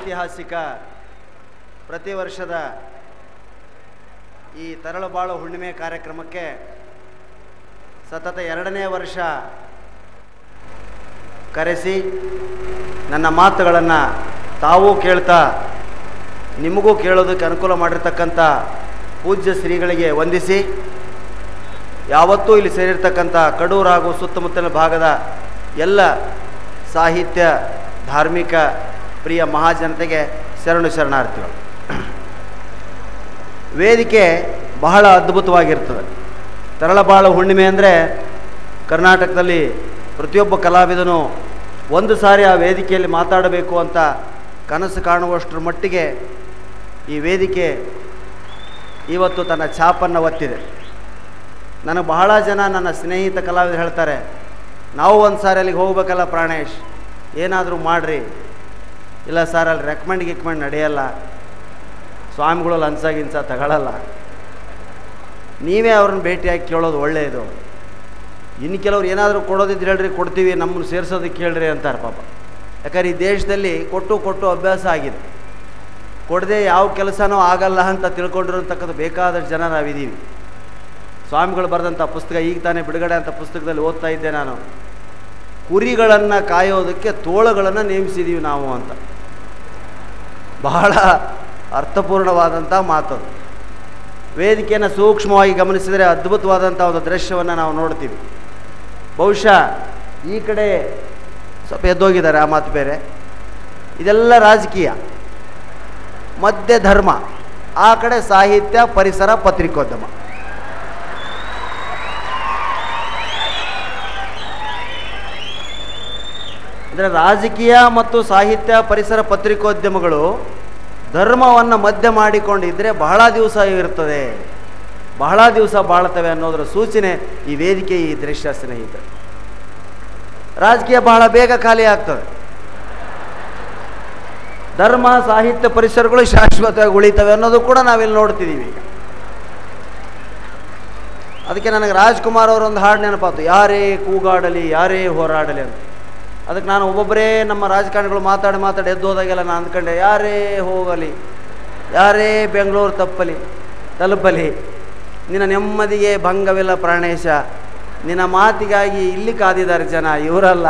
ಐತಿಹಾಸಿಕ ಪ್ರತಿ ವರ್ಷದ ಈ ತರಳುಬಾಳು ಹುಣ್ಣಿಮೆ ಕಾರ್ಯಕ್ರಮಕ್ಕೆ ಸತತ ಎರಡನೇ ವರ್ಷ ಕರೆಸಿ ನನ್ನ ಮಾತುಗಳನ್ನು ತಾವೂ ಕೇಳ್ತಾ ನಿಮಗೂ ಕೇಳೋದಕ್ಕೆ ಅನುಕೂಲ ಮಾಡಿರ್ತಕ್ಕಂಥ ಪೂಜ್ಯ ಶ್ರೀಗಳಿಗೆ ವಂದಿಸಿ ಯಾವತ್ತೂ ಇಲ್ಲಿ ಸೇರಿರ್ತಕ್ಕಂಥ ಕಡೂರು ಹಾಗೂ ಸುತ್ತಮುತ್ತಲಿನ ಭಾಗದ ಎಲ್ಲ ಸಾಹಿತ್ಯ ಧಾರ್ಮಿಕ ಪ್ರಿಯ ಮಹಾಜನತೆಗೆ ಶರಣು ಶರಣಾರ್ಥಿಗಳು ವೇದಿಕೆ ಬಹಳ ಅದ್ಭುತವಾಗಿರ್ತದೆ ತರಳಬಾಳು ಹುಣ್ಣಿಮೆ ಅಂದರೆ ಕರ್ನಾಟಕದಲ್ಲಿ ಪ್ರತಿಯೊಬ್ಬ ಕಲಾವಿದನು ಒಂದು ಸಾರಿ ಆ ವೇದಿಕೆಯಲ್ಲಿ ಮಾತಾಡಬೇಕು ಅಂತ ಕನಸು ಕಾಣುವಷ್ಟರ ಮಟ್ಟಿಗೆ ಈ ವೇದಿಕೆ ಇವತ್ತು ತನ್ನ ಛಾಪನ್ನು ಒತ್ತಿದೆ ನನಗೆ ಬಹಳ ಜನ ನನ್ನ ಸ್ನೇಹಿತ ಕಲಾವಿದರು ಹೇಳ್ತಾರೆ ನಾವು ಒಂದು ಸಾರಿ ಅಲ್ಲಿಗೆ ಹೋಗ್ಬೇಕಲ್ಲ ಪ್ರಾಣೇಶ್ ಏನಾದರೂ ಮಾಡಿರಿ ಇಲ್ಲ ಸರ್ ಅಲ್ಲಿ ರೆಕಮೆಂಡ್ ಗಿಕ್ಮೆಂಡ್ ನಡೆಯಲ್ಲ ಸ್ವಾಮಿಗಳು ಲಂಚ ಗಿಂಚ ತಗೊಳ್ಳಲ್ಲ ನೀವೇ ಅವ್ರನ್ನ ಭೇಟಿಯಾಗಿ ಕೇಳೋದು ಒಳ್ಳೆಯದು ಇನ್ನು ಕೆಲವ್ರು ಏನಾದರೂ ಕೊಡೋದಿದ್ರೆ ಹೇಳ್ರಿ ಕೊಡ್ತೀವಿ ನಮ್ಮನ್ನು ಸೇರಿಸೋದಕ್ಕೆ ಹೇಳ್ರಿ ಅಂತಾರೆ ಪಾಪ ಯಾಕಂದ್ರೆ ಈ ದೇಶದಲ್ಲಿ ಕೊಟ್ಟು ಕೊಟ್ಟು ಅಭ್ಯಾಸ ಆಗಿದೆ ಕೊಡದೆ ಯಾವ ಕೆಲಸನೂ ಆಗಲ್ಲ ಅಂತ ತಿಳ್ಕೊಂಡಿರೋತಕ್ಕಂಥ ಬೇಕಾದಷ್ಟು ಜನ ನಾವಿದ್ದೀವಿ ಸ್ವಾಮಿಗಳು ಬರೆದಂಥ ಪುಸ್ತಕ ಈಗ ತಾನೇ ಬಿಡುಗಡೆ ಅಂತ ಪುಸ್ತಕದಲ್ಲಿ ಓದ್ತಾ ಇದ್ದೆ ನಾನು ಕುರಿಗಳನ್ನು ಕಾಯೋದಕ್ಕೆ ತೋಳುಗಳನ್ನು ನೇಮಿಸಿದ್ದೀವಿ ನಾವು ಅಂತ ಬಹಳ ಅರ್ಥಪೂರ್ಣವಾದಂಥ ಮಾತದು ವೇದಿಕೆಯನ್ನು ಸೂಕ್ಷ್ಮವಾಗಿ ಗಮನಿಸಿದರೆ ಅದ್ಭುತವಾದಂಥ ಒಂದು ದೃಶ್ಯವನ್ನು ನಾವು ನೋಡ್ತೀವಿ ಬಹುಶಃ ಈ ಕಡೆ ಸ್ವಲ್ಪ ಎದ್ದೋಗಿದ್ದಾರೆ ಆ ಮಾತು ಬೇರೆ ಇದೆಲ್ಲ ರಾಜಕೀಯ ಮಧ್ಯ ಧರ್ಮ ಆ ಕಡೆ ಸಾಹಿತ್ಯ ಪರಿಸರ ಪತ್ರಿಕೋದ್ಯಮ ಅಂದರೆ ರಾಜಕೀಯ ಮತ್ತು ಸಾಹಿತ್ಯ ಪರಿಸರ ಪತ್ರಿಕೋದ್ಯಮಗಳು ಧರ್ಮವನ್ನು ಮಧ್ಯ ಮಾಡಿಕೊಂಡಿದ್ದರೆ ಬಹಳ ದಿವಸ ಇರ್ತದೆ ಬಹಳ ದಿವಸ ಬಾಳ್ತವೆ ಅನ್ನೋದರ ಸೂಚನೆ ಈ ವೇದಿಕೆ ಈ ದೃಶ್ಯ ಸ್ನೇಹಿತರೆ ರಾಜಕೀಯ ಬಹಳ ಬೇಗ ಖಾಲಿ ಆಗ್ತದೆ ಧರ್ಮ ಸಾಹಿತ್ಯ ಪರಿಸರಗಳು ಶಾಶ್ವತವಾಗಿ ಉಳಿತವೆ ಅನ್ನೋದು ಕೂಡ ನಾವಿಲ್ಲಿ ನೋಡ್ತಿದ್ದೀವಿ ಈಗ ಅದಕ್ಕೆ ನನಗೆ ರಾಜ್ಕುಮಾರ್ ಅವರ ಒಂದು ಹಾಡು ನೆನಪಾತು ಯಾರೇ ಕೂಗಾಡಲಿ ಯಾರೇ ಹೋರಾಡಲಿ ಅಂತ ಅದಕ್ಕೆ ನಾನು ಒಬ್ಬೊಬ್ಬರೇ ನಮ್ಮ ರಾಜಕಾರಣಿಗಳು ಮಾತಾಡಿ ಮಾತಾಡಿ ಎದ್ದೋದಾಗೆಲ್ಲ ನಾನು ಅಂದ್ಕೊಂಡೆ ಯಾರೇ ಹೋಗಲಿ ಯಾರೇ ಬೆಂಗಳೂರು ತಪ್ಪಲಿ ತಲುಪಲಿ ನಿನ್ನ ನೆಮ್ಮದಿಗೆ ಭಂಗವಿಲ್ಲ ಪ್ರಾಣೇಶ ನಿನ್ನ ಮಾತಿಗಾಗಿ ಇಲ್ಲಿ ಕಾದಿದ್ದಾರೆ ಜನ ಇವರಲ್ಲ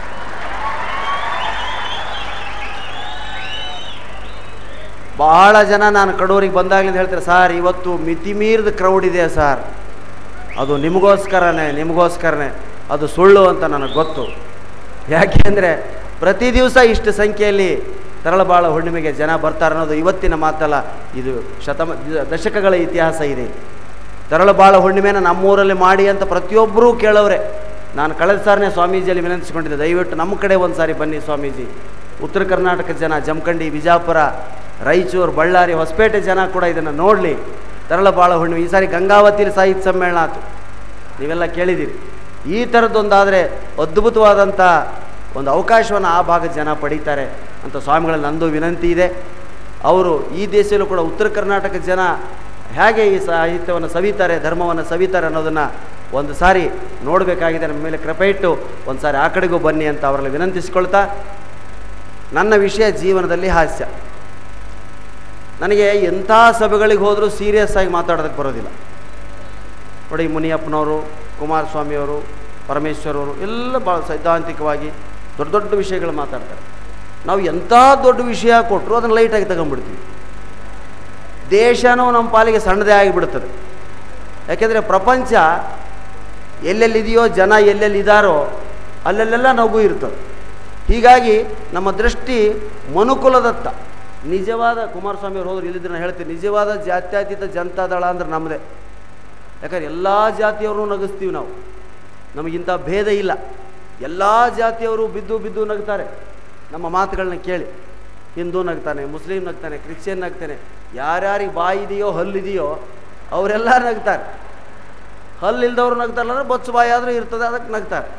ಭಾಳ ಜನ ನಾನು ಕಡೂರಿಗೆ ಬಂದಾಗಲಿಂದ ಹೇಳ್ತಾರೆ ಸರ್ ಇವತ್ತು ಮಿತಿ ಮೀರಿದ ಕ್ರೌಡ್ ಇದೆ ಸರ್ ಅದು ನಿಮಗೋಸ್ಕರನೇ ನಿಮಗೋಸ್ಕರನೇ ಅದು ಸುಳ್ಳು ಅಂತ ನನಗೆ ಗೊತ್ತು ಯಾಕೆ ಅಂದರೆ ಪ್ರತಿ ದಿವಸ ಇಷ್ಟು ಸಂಖ್ಯೆಯಲ್ಲಿ ತರಳಬಾಳ ಹುಣ್ಣಿಮೆಗೆ ಜನ ಬರ್ತಾರೆ ಅನ್ನೋದು ಇವತ್ತಿನ ಮಾತಲ್ಲ ಇದು ಶತಮ ದಶಕಗಳ ಇತಿಹಾಸ ಇದೆ ತರಳಬಾಳ ಹುಣ್ಣಿಮೆನ ನಮ್ಮೂರಲ್ಲಿ ಮಾಡಿ ಅಂತ ಪ್ರತಿಯೊಬ್ಬರೂ ಕೇಳೋರೆ ನಾನು ಕಳೆದ ಸಾರನೇ ಸ್ವಾಮೀಜಿಯಲ್ಲಿ ವಿನಂತಿಸಿಕೊಂಡಿದ್ದೆ ದಯವಿಟ್ಟು ನಮ್ಮ ಕಡೆ ಒಂದು ಸಾರಿ ಬನ್ನಿ ಸ್ವಾಮೀಜಿ ಉತ್ತರ ಕರ್ನಾಟಕದ ಜನ ಜಮಖಂಡಿ ವಿಜಾಪುರ ರಾಯಚೂರು ಬಳ್ಳಾರಿ ಹೊಸಪೇಟೆ ಜನ ಕೂಡ ಇದನ್ನು ನೋಡಲಿ ತರಳಬಾಳ ಹುಣ್ಣಿಮೆ ಈ ಸಾರಿ ಗಂಗಾವತಿಲಿ ಸಾಹಿತ್ಯ ಸಮ್ಮೇಳನ ಆಯಿತು ನೀವೆಲ್ಲ ಕೇಳಿದ್ದೀರಿ ಈ ಥರದ್ದೊಂದಾದರೆ ಅದ್ಭುತವಾದಂಥ ಒಂದು ಅವಕಾಶವನ್ನು ಆ ಭಾಗದ ಜನ ಪಡೀತಾರೆ ಅಂತ ಸ್ವಾಮಿಗಳಲ್ಲಿ ನಂದು ವಿನಂತಿ ಇದೆ ಅವರು ಈ ದೇಶದಲ್ಲೂ ಕೂಡ ಉತ್ತರ ಕರ್ನಾಟಕದ ಜನ ಹೇಗೆ ಈ ಸಾಹಿತ್ಯವನ್ನು ಸವಿತಾರೆ ಧರ್ಮವನ್ನು ಸವಿತಾರೆ ಅನ್ನೋದನ್ನು ಒಂದು ಸಾರಿ ನೋಡಬೇಕಾಗಿದೆ ನಮ್ಮ ಮೇಲೆ ಕೃಪೆ ಇಟ್ಟು ಒಂದು ಸಾರಿ ಆ ಕಡೆಗೂ ಬನ್ನಿ ಅಂತ ಅವರಲ್ಲಿ ವಿನಂತಿಸಿಕೊಳ್ತಾ ನನ್ನ ವಿಷಯ ಜೀವನದಲ್ಲಿ ಹಾಸ್ಯ ನನಗೆ ಎಂಥ ಸಭೆಗಳಿಗೆ ಹೋದರೂ ಸೀರಿಯಸ್ ಆಗಿ ಮಾತಾಡೋದಕ್ಕೆ ಬರೋದಿಲ್ಲ ನೋಡಿ ಮುನಿಯಪ್ಪನವರು ಕುಮಾರಸ್ವಾಮಿಯವರು ಪರಮೇಶ್ವರವರು ಎಲ್ಲ ಭಾಳ ಸೈದ್ಧಾಂತಿಕವಾಗಿ ದೊಡ್ಡ ದೊಡ್ಡ ವಿಷಯಗಳು ಮಾತಾಡ್ತಾರೆ ನಾವು ಎಂಥ ದೊಡ್ಡ ವಿಷಯ ಕೊಟ್ಟರು ಅದನ್ನು ಲೈಟಾಗಿ ತಗೊಂಡ್ಬಿಡ್ತೀವಿ ದೇಶನೂ ನಮ್ಮ ಪಾಲಿಗೆ ಸಣ್ಣದೇ ಆಗಿಬಿಡ್ತದೆ ಯಾಕೆಂದರೆ ಪ್ರಪಂಚ ಎಲ್ಲೆಲ್ಲಿದೆಯೋ ಜನ ಎಲ್ಲೆಲ್ಲಿದ್ದಾರೋ ಅಲ್ಲೆಲ್ಲೆಲ್ಲ ನಗು ಇರ್ತದೆ ಹೀಗಾಗಿ ನಮ್ಮ ದೃಷ್ಟಿ ಮನುಕುಲದತ್ತ ನಿಜವಾದ ಕುಮಾರಸ್ವಾಮಿ ಅವ್ರು ಹೋದ್ರೆ ಇಲ್ಲಿದ್ರೆ ನಾನು ಹೇಳ್ತೀನಿ ನಿಜವಾದ ಜಾತ್ಯತೀತ ಜನತಾದಳ ಅಂದ್ರೆ ನಮ್ಮದೇ ಯಾಕಂದ್ರೆ ಎಲ್ಲ ಜಾತಿಯವ್ರನ್ನೂ ನಗಿಸ್ತೀವಿ ನಾವು ನಮಗಿಂಥ ಭೇದ ಇಲ್ಲ ಎಲ್ಲ ಜಾತಿಯವರು ಬಿದ್ದು ಬಿದ್ದು ನಗ್ತಾರೆ ನಮ್ಮ ಮಾತುಗಳನ್ನ ಕೇಳಿ ಹಿಂದೂ ನಗ್ತಾನೆ ಮುಸ್ಲಿಂ ನಗ್ತಾನೆ ಕ್ರಿಶ್ಚಿಯನ್ ನಗ್ತಾನೆ ಯಾರ್ಯಾರಿಗೆ ಬಾಯಿ ಇದೆಯೋ ಹಲ್ಲಿದೆಯೋ ಅವರೆಲ್ಲ ನಗ್ತಾರೆ ಹಲ್ಲಿಲ್ದವ್ರು ನಗ್ತಾರಲ್ಲ ಅಂದ್ರೆ ಬೊಚ್ಚು ಬಾಯಿ ಆದರೂ ಇರ್ತದೆ ಅದಕ್ಕೆ ನಗ್ತಾರೆ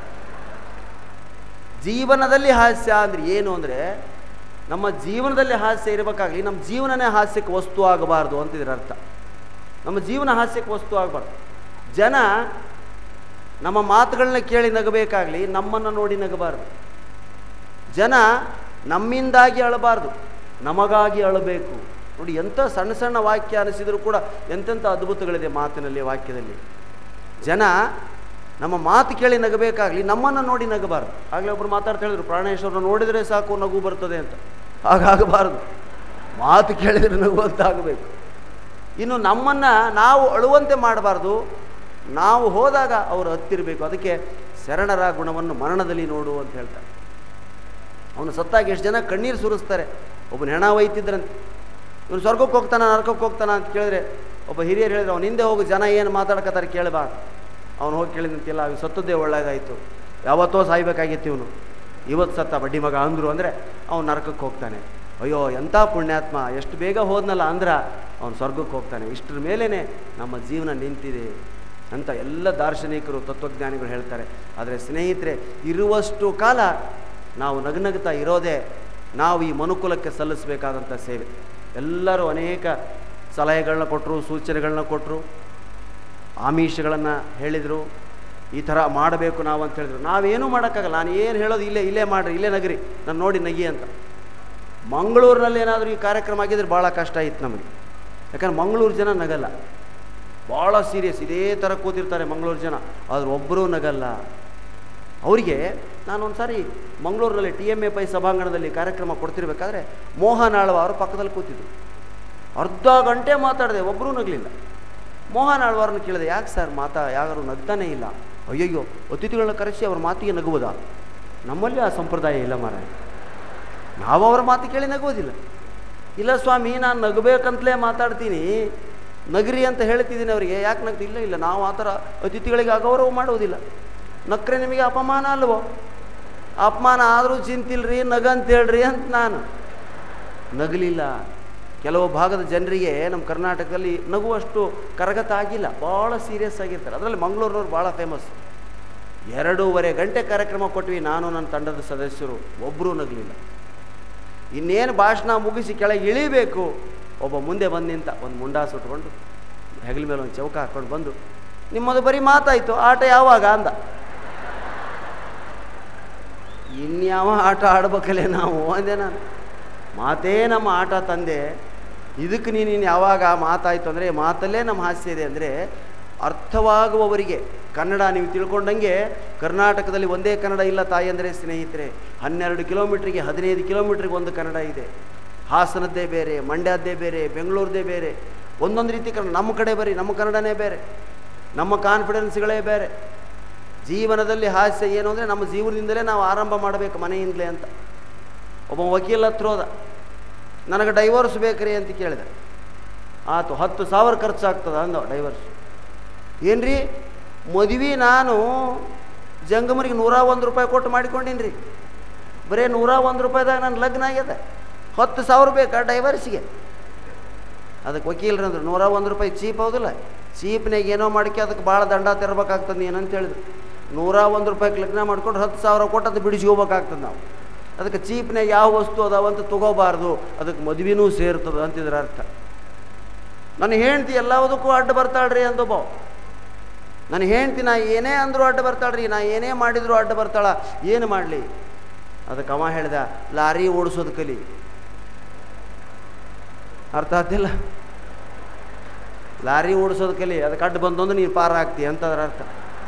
ಜೀವನದಲ್ಲಿ ಹಾಸ್ಯ ಅಂದ್ರೆ ಏನು ಅಂದರೆ ನಮ್ಮ ಜೀವನದಲ್ಲಿ ಹಾಸ್ಯ ಇರಬೇಕಾಗಲಿ ನಮ್ಮ ಜೀವನನೇ ಹಾಸ್ಯಕ್ಕೆ ವಸ್ತು ಆಗಬಾರ್ದು ಅಂತ ಇದರ ಅರ್ಥ ನಮ್ಮ ಜೀವನ ಹಾಸ್ಯಕ್ಕೆ ವಸ್ತು ಆಗಬಾರ್ದು ಜನ ನಮ್ಮ ಮಾತುಗಳನ್ನ ಕೇಳಿ ನಗಬೇಕಾಗಲಿ ನಮ್ಮನ್ನು ನೋಡಿ ನಗಬಾರ್ದು ಜನ ನಮ್ಮಿಂದಾಗಿ ಅಳಬಾರ್ದು ನಮಗಾಗಿ ಅಳಬೇಕು ನೋಡಿ ಎಂಥ ಸಣ್ಣ ಸಣ್ಣ ವಾಕ್ಯ ಅನಿಸಿದರೂ ಕೂಡ ಎಂತೆಂಥ ಅದ್ಭುತಗಳಿದೆ ಮಾತಿನಲ್ಲಿ ವಾಕ್ಯದಲ್ಲಿ ಜನ ನಮ್ಮ ಮಾತು ಕೇಳಿ ನಗಬೇಕಾಗಲಿ ನಮ್ಮನ್ನು ನೋಡಿ ನಗಬಾರ್ದು ಆಗಲೇ ಒಬ್ಬರು ಮಾತಾಡ್ತಾ ಹೇಳಿದ್ರು ಪ್ರಾಣೇಶ್ವರನ ನೋಡಿದರೆ ಸಾಕು ನಗು ಬರ್ತದೆ ಅಂತ ಹಾಗಾಗಬಾರ್ದು ಮಾತು ಕೇಳಿದರೆ ನಗುವಂತಾಗಬೇಕು ಇನ್ನು ನಮ್ಮನ್ನು ನಾವು ಅಳುವಂತೆ ಮಾಡಬಾರ್ದು ನಾವು ಹೋದಾಗ ಅವರು ಹತ್ತಿರಬೇಕು ಅದಕ್ಕೆ ಶರಣರ ಗುಣವನ್ನು ಮರಣದಲ್ಲಿ ನೋಡು ಅಂತ ಹೇಳ್ತಾರೆ ಅವನು ಸತ್ತಾಗ ಎಷ್ಟು ಜನ ಕಣ್ಣೀರು ಸುರಿಸ್ತಾರೆ ಒಬ್ಬನ ಹೆಣ ಒಯ್ತಿದ್ರಂತೆ ಇವನು ಸ್ವರ್ಗಕ್ಕೆ ಹೋಗ್ತಾನ ನರಕಕ್ಕೆ ಹೋಗ್ತಾನ ಅಂತ ಕೇಳಿದ್ರೆ ಒಬ್ಬ ಹಿರಿಯರು ಹೇಳಿದ್ರೆ ಅವನ ಹಿಂದೆ ಹೋಗಿ ಜನ ಏನು ಮಾತಾಡ್ಕತ್ತಾರೆ ಕೇಳಬಾರ್ದು ಅವನು ಹೋಗಿ ಕೇಳಿದಂತಿಲ್ಲ ಅವ್ನು ಸತ್ತದ್ದೇ ಒಳ್ಳೇದಾಯಿತು ಯಾವತ್ತೋ ಸಾಯ್ಬೇಕಾಗಿತ್ತು ಇವನು ಇವತ್ತು ಸತ್ತ ಬಡ್ಡಿ ಮಗ ಅಂದರು ಅಂದರೆ ಅವನು ನರಕಕ್ಕೆ ಹೋಗ್ತಾನೆ ಅಯ್ಯೋ ಎಂಥ ಪುಣ್ಯಾತ್ಮ ಎಷ್ಟು ಬೇಗ ಹೋದ್ನಲ್ಲ ಅಂದ್ರೆ ಅವನು ಸ್ವರ್ಗಕ್ಕೆ ಹೋಗ್ತಾನೆ ಇಷ್ಟರ ಮೇಲೇ ನಮ್ಮ ಜೀವನ ನಿಂತಿದೆ ಅಂತ ಎಲ್ಲ ದಾರ್ಶನಿಕರು ತತ್ವಜ್ಞಾನಿಗಳು ಹೇಳ್ತಾರೆ ಆದರೆ ಸ್ನೇಹಿತರೆ ಇರುವಷ್ಟು ಕಾಲ ನಾವು ನಗನಗ್ತಾ ಇರೋದೇ ನಾವು ಈ ಮನುಕುಲಕ್ಕೆ ಸಲ್ಲಿಸಬೇಕಾದಂಥ ಸೇವೆ ಎಲ್ಲರೂ ಅನೇಕ ಸಲಹೆಗಳನ್ನ ಕೊಟ್ಟರು ಸೂಚನೆಗಳನ್ನ ಕೊಟ್ಟರು ಆಮಿಷಗಳನ್ನು ಹೇಳಿದರು ಈ ಥರ ಮಾಡಬೇಕು ನಾವು ಅಂತ ಹೇಳಿದ್ರು ನಾವೇನೂ ಮಾಡೋಕ್ಕಾಗಲ್ಲ ನಾನು ಏನು ಹೇಳೋದು ಇಲ್ಲೇ ಇಲ್ಲೇ ಮಾಡಿರಿ ಇಲ್ಲೇ ನಗರಿ ನಾನು ನೋಡಿ ನಗಿ ಅಂತ ಮಂಗಳೂರಿನಲ್ಲಿ ಏನಾದರೂ ಈ ಕಾರ್ಯಕ್ರಮ ಆಗಿದ್ರೆ ಭಾಳ ಕಷ್ಟ ಇತ್ತು ನಮಗೆ ಯಾಕಂದ್ರೆ ಮಂಗಳೂರು ಜನ ನಗಲ್ಲ ಭಾಳ ಸೀರಿಯಸ್ ಇದೇ ಥರ ಕೂತಿರ್ತಾರೆ ಮಂಗಳೂರು ಜನ ಆದ್ರೆ ಒಬ್ಬರೂ ನಗಲ್ಲ ಅವರಿಗೆ ನಾನು ಒಂದು ಸಾರಿ ಮಂಗಳೂರಿನಲ್ಲಿ ಟಿ ಎಮ್ ಎ ಪೈ ಸಭಾಂಗಣದಲ್ಲಿ ಕಾರ್ಯಕ್ರಮ ಕೊಡ್ತಿರ್ಬೇಕಾದ್ರೆ ಮೋಹನ್ ಆಳ್ವ ಅವರು ಪಕ್ಕದಲ್ಲಿ ಕೂತಿದ್ರು ಅರ್ಧ ಗಂಟೆ ಮಾತಾಡಿದೆ ಒಬ್ಬರೂ ನಗಲಿಲ್ಲ ಮೋಹನ್ ಆಳ್ವಾರನ್ನು ಕೇಳಿದೆ ಯಾಕೆ ಸರ್ ಮಾತಾ ಯಾರು ನಗ್ತಾನೇ ಇಲ್ಲ ಅಯ್ಯಯ್ಯೋ ಅತಿಥಿಗಳನ್ನ ಕರೆಸಿ ಅವ್ರ ಮಾತಿಗೆ ನಗುವುದಾ ನಮ್ಮಲ್ಲಿ ಆ ಸಂಪ್ರದಾಯ ಇಲ್ಲ ಮಾರಾಯ ನಾವು ಅವರ ಮಾತು ಕೇಳಿ ನಗುವುದಿಲ್ಲ ಇಲ್ಲ ಸ್ವಾಮಿ ನಾನು ನಗಬೇಕಂತಲೇ ಮಾತಾಡ್ತೀನಿ ನಗರಿ ಅಂತ ಹೇಳ್ತಿದ್ದೀನಿ ಅವರಿಗೆ ಯಾಕೆ ನಗ್ತಿ ಇಲ್ಲ ಇಲ್ಲ ನಾವು ಆ ಥರ ಅತಿಥಿಗಳಿಗೆ ಅಗೌರವ ಮಾಡುವುದಿಲ್ಲ ನಕ್ರೆ ನಿಮಗೆ ಅಪಮಾನ ಅಲ್ವೋ ಅಪಮಾನ ಆದರೂ ಚಿಂತಿಲ್ರಿ ನಗಂತ ಹೇಳ್ರಿ ಅಂತ ನಾನು ನಗಲಿಲ್ಲ ಕೆಲವು ಭಾಗದ ಜನರಿಗೆ ನಮ್ಮ ಕರ್ನಾಟಕದಲ್ಲಿ ನಗುವಷ್ಟು ಕರಗತ ಆಗಿಲ್ಲ ಭಾಳ ಸೀರಿಯಸ್ ಆಗಿರ್ತಾರೆ ಅದರಲ್ಲಿ ಮಂಗಳೂರಿನವ್ರು ಭಾಳ ಫೇಮಸ್ ಎರಡೂವರೆ ಗಂಟೆ ಕಾರ್ಯಕ್ರಮ ಕೊಟ್ವಿ ನಾನು ನನ್ನ ತಂಡದ ಸದಸ್ಯರು ಒಬ್ಬರೂ ನಗಲಿಲ್ಲ ಇನ್ನೇನು ಭಾಷಣ ಮುಗಿಸಿ ಕೆಳಗೆ ಇಳಿಬೇಕು ಒಬ್ಬ ಮುಂದೆ ಬಂದು ನಿಂತ ಒಂದು ಮುಂಡಾ ಸುಟ್ಕೊಂಡು ಹೆಗಲ ಮೇಲೆ ಒಂದು ಚೌಕ ಹಾಕ್ಕೊಂಡು ಬಂದು ನಿಮ್ಮದು ಬರೀ ಮಾತಾಯಿತು ಆಟ ಯಾವಾಗ ಅಂದ ಇನ್ಯಾವ ಆಟ ಆಡ್ಬೇಕಲ್ಲೇ ನಾವು ಅಂದೆ ನಾನು ಮಾತೇ ನಮ್ಮ ಆಟ ತಂದೆ ಇದಕ್ಕೆ ನೀನು ಇನ್ನು ಯಾವಾಗ ಮಾತಾಯಿತು ಅಂದರೆ ಮಾತಲ್ಲೇ ನಮ್ಮ ಹಾಸ್ಯ ಇದೆ ಅಂದರೆ ಅರ್ಥವಾಗುವವರಿಗೆ ಕನ್ನಡ ನೀವು ತಿಳ್ಕೊಂಡಂಗೆ ಕರ್ನಾಟಕದಲ್ಲಿ ಒಂದೇ ಕನ್ನಡ ಇಲ್ಲ ತಾಯಿ ಅಂದರೆ ಸ್ನೇಹಿತರೆ ಹನ್ನೆರಡು ಕಿಲೋಮೀಟ್ರಿಗೆ ಹದಿನೈದು ಕಿಲೋಮೀಟ್ರಿಗೆ ಒಂದು ಕನ್ನಡ ಇದೆ ಹಾಸನದ್ದೇ ಬೇರೆ ಮಂಡ್ಯದ್ದೇ ಬೇರೆ ಬೆಂಗಳೂರದೇ ಬೇರೆ ಒಂದೊಂದು ರೀತಿ ಕನ್ನಡ ನಮ್ಮ ಕಡೆ ಬರೀ ನಮ್ಮ ಕನ್ನಡನೇ ಬೇರೆ ನಮ್ಮ ಕಾನ್ಫಿಡೆನ್ಸ್ಗಳೇ ಬೇರೆ ಜೀವನದಲ್ಲಿ ಹಾಸ್ಯ ಏನು ಅಂದರೆ ನಮ್ಮ ಜೀವನದಿಂದಲೇ ನಾವು ಆರಂಭ ಮಾಡಬೇಕು ಮನೆಯಿಂದಲೇ ಅಂತ ಒಬ್ಬ ವಕೀಲ ಹತ್ರ ಹೋದ ನನಗೆ ಡೈವರ್ಸ್ ಬೇಕ್ರಿ ಅಂತ ಕೇಳಿದೆ ಆತು ಹತ್ತು ಸಾವಿರ ಖರ್ಚಾಗ್ತದ ಅಂದ ಡೈವರ್ಸ್ ಏನ್ರಿ ಮದುವೆ ನಾನು ಜಂಗಮರಿಗೆ ನೂರ ಒಂದು ರೂಪಾಯಿ ಕೊಟ್ಟು ಮಾಡಿಕೊಂಡೀನಿ ರೀ ಬರೀ ನೂರ ಒಂದು ರೂಪಾಯಿದಾಗ ನನ್ನ ಲಗ್ನ ಆಗ್ಯದ ಹತ್ತು ಸಾವಿರ ಬೇಕಾ ಡೈವರ್ಸಿಗೆ ಅದಕ್ಕೆ ವಕೀಲರಂದ್ರು ನೂರ ಒಂದು ರೂಪಾಯಿ ಚೀಪ್ ಹೌದಿಲ್ಲ ಚೀಪ್ನಾಗ ಏನೋ ಮಾಡಿಕೆ ಅದಕ್ಕೆ ಭಾಳ ದಂಡ ತೆರಬೇಕಾಗ್ತದೆ ನೀನಂತ ಹೇಳಿದ್ರು ನೂರ ಒಂದು ರೂಪಾಯಿಗೆ ಲಗ್ನ ಮಾಡ್ಕೊಂಡು ಹತ್ತು ಸಾವಿರ ಕೊಟ್ಟು ಅದು ಬಿಡಿಸ್ಕೋಬೇಕಾಗ್ತದೆ ನಾವು ಅದಕ್ಕೆ ಚೀಪ್ನಾಗ ಯಾವ ವಸ್ತು ಅದಾವಂತ ತಗೋಬಾರ್ದು ಅದಕ್ಕೆ ಮದುವೆನೂ ಸೇರ್ತದೆ ಅಂತಿದ್ರ ಅರ್ಥ ನನ್ನ ಹೆಂಡ್ತಿ ಎಲ್ಲದಕ್ಕೂ ಅಡ್ಡ ಬರ್ತಾಳ್ರಿ ಅಂದೊಬ್ಬ ನನ್ನ ಹೆಂಡ್ತಿ ನಾ ಏನೇ ಅಂದರೂ ಅಡ್ಡ ಬರ್ತಾಳ್ರಿ ನಾ ಏನೇ ಮಾಡಿದರೂ ಅಡ್ಡ ಬರ್ತಾಳ ಏನು ಮಾಡಲಿ ಅದಕ್ಕೆ ಅವ ಹೇಳ್ದ ಲಾರಿ ಓಡಿಸೋದು ಕಲಿ ಅರ್ಥ ಆಗ್ತಿಲ್ಲ ಲಾರಿ ಓಡಿಸೋದು ಕಲಿ ಅದಕ್ಕೆ ಅಡ್ಡ ಬಂದೊಂದು ನೀನು ಪಾರ ಆಗ್ತಿ ಅಂತದ್ರ ಅರ್ಥ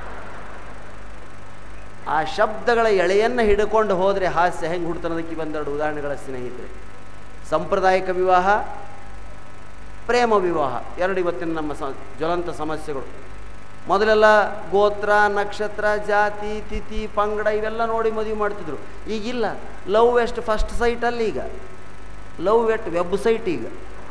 ಆ ಶಬ್ದಗಳ ಎಳೆಯನ್ನು ಹಿಡ್ಕೊಂಡು ಹೋದರೆ ಹಾಸ್ಯ ಹೆಂಗೆ ಹುಡ್ತನೋದಕ್ಕೆ ಬಂದೆರಡು ಉದಾಹರಣೆಗಳ ಸ್ನೇಹಿತರೆ ಸಾಂಪ್ರದಾಯಿಕ ವಿವಾಹ ಪ್ರೇಮ ವಿವಾಹ ಎರಡು ಇವತ್ತಿನ ನಮ್ಮ ಸ ಜ್ವಲಂತ ಸಮಸ್ಯೆಗಳು ಮೊದಲೆಲ್ಲ ಗೋತ್ರ ನಕ್ಷತ್ರ ಜಾತಿ ತಿಥಿ ಪಂಗಡ ಇವೆಲ್ಲ ನೋಡಿ ಮದುವೆ ಮಾಡ್ತಿದ್ರು ಈಗಿಲ್ಲ ಲವ್ ಎಸ್ಟ್ ಫಸ್ಟ್ ಸೈಟಲ್ಲಿ ಈಗ ಲವ್ ಎಟ್ ವೆಬ್ಸೈಟ್ ಈಗ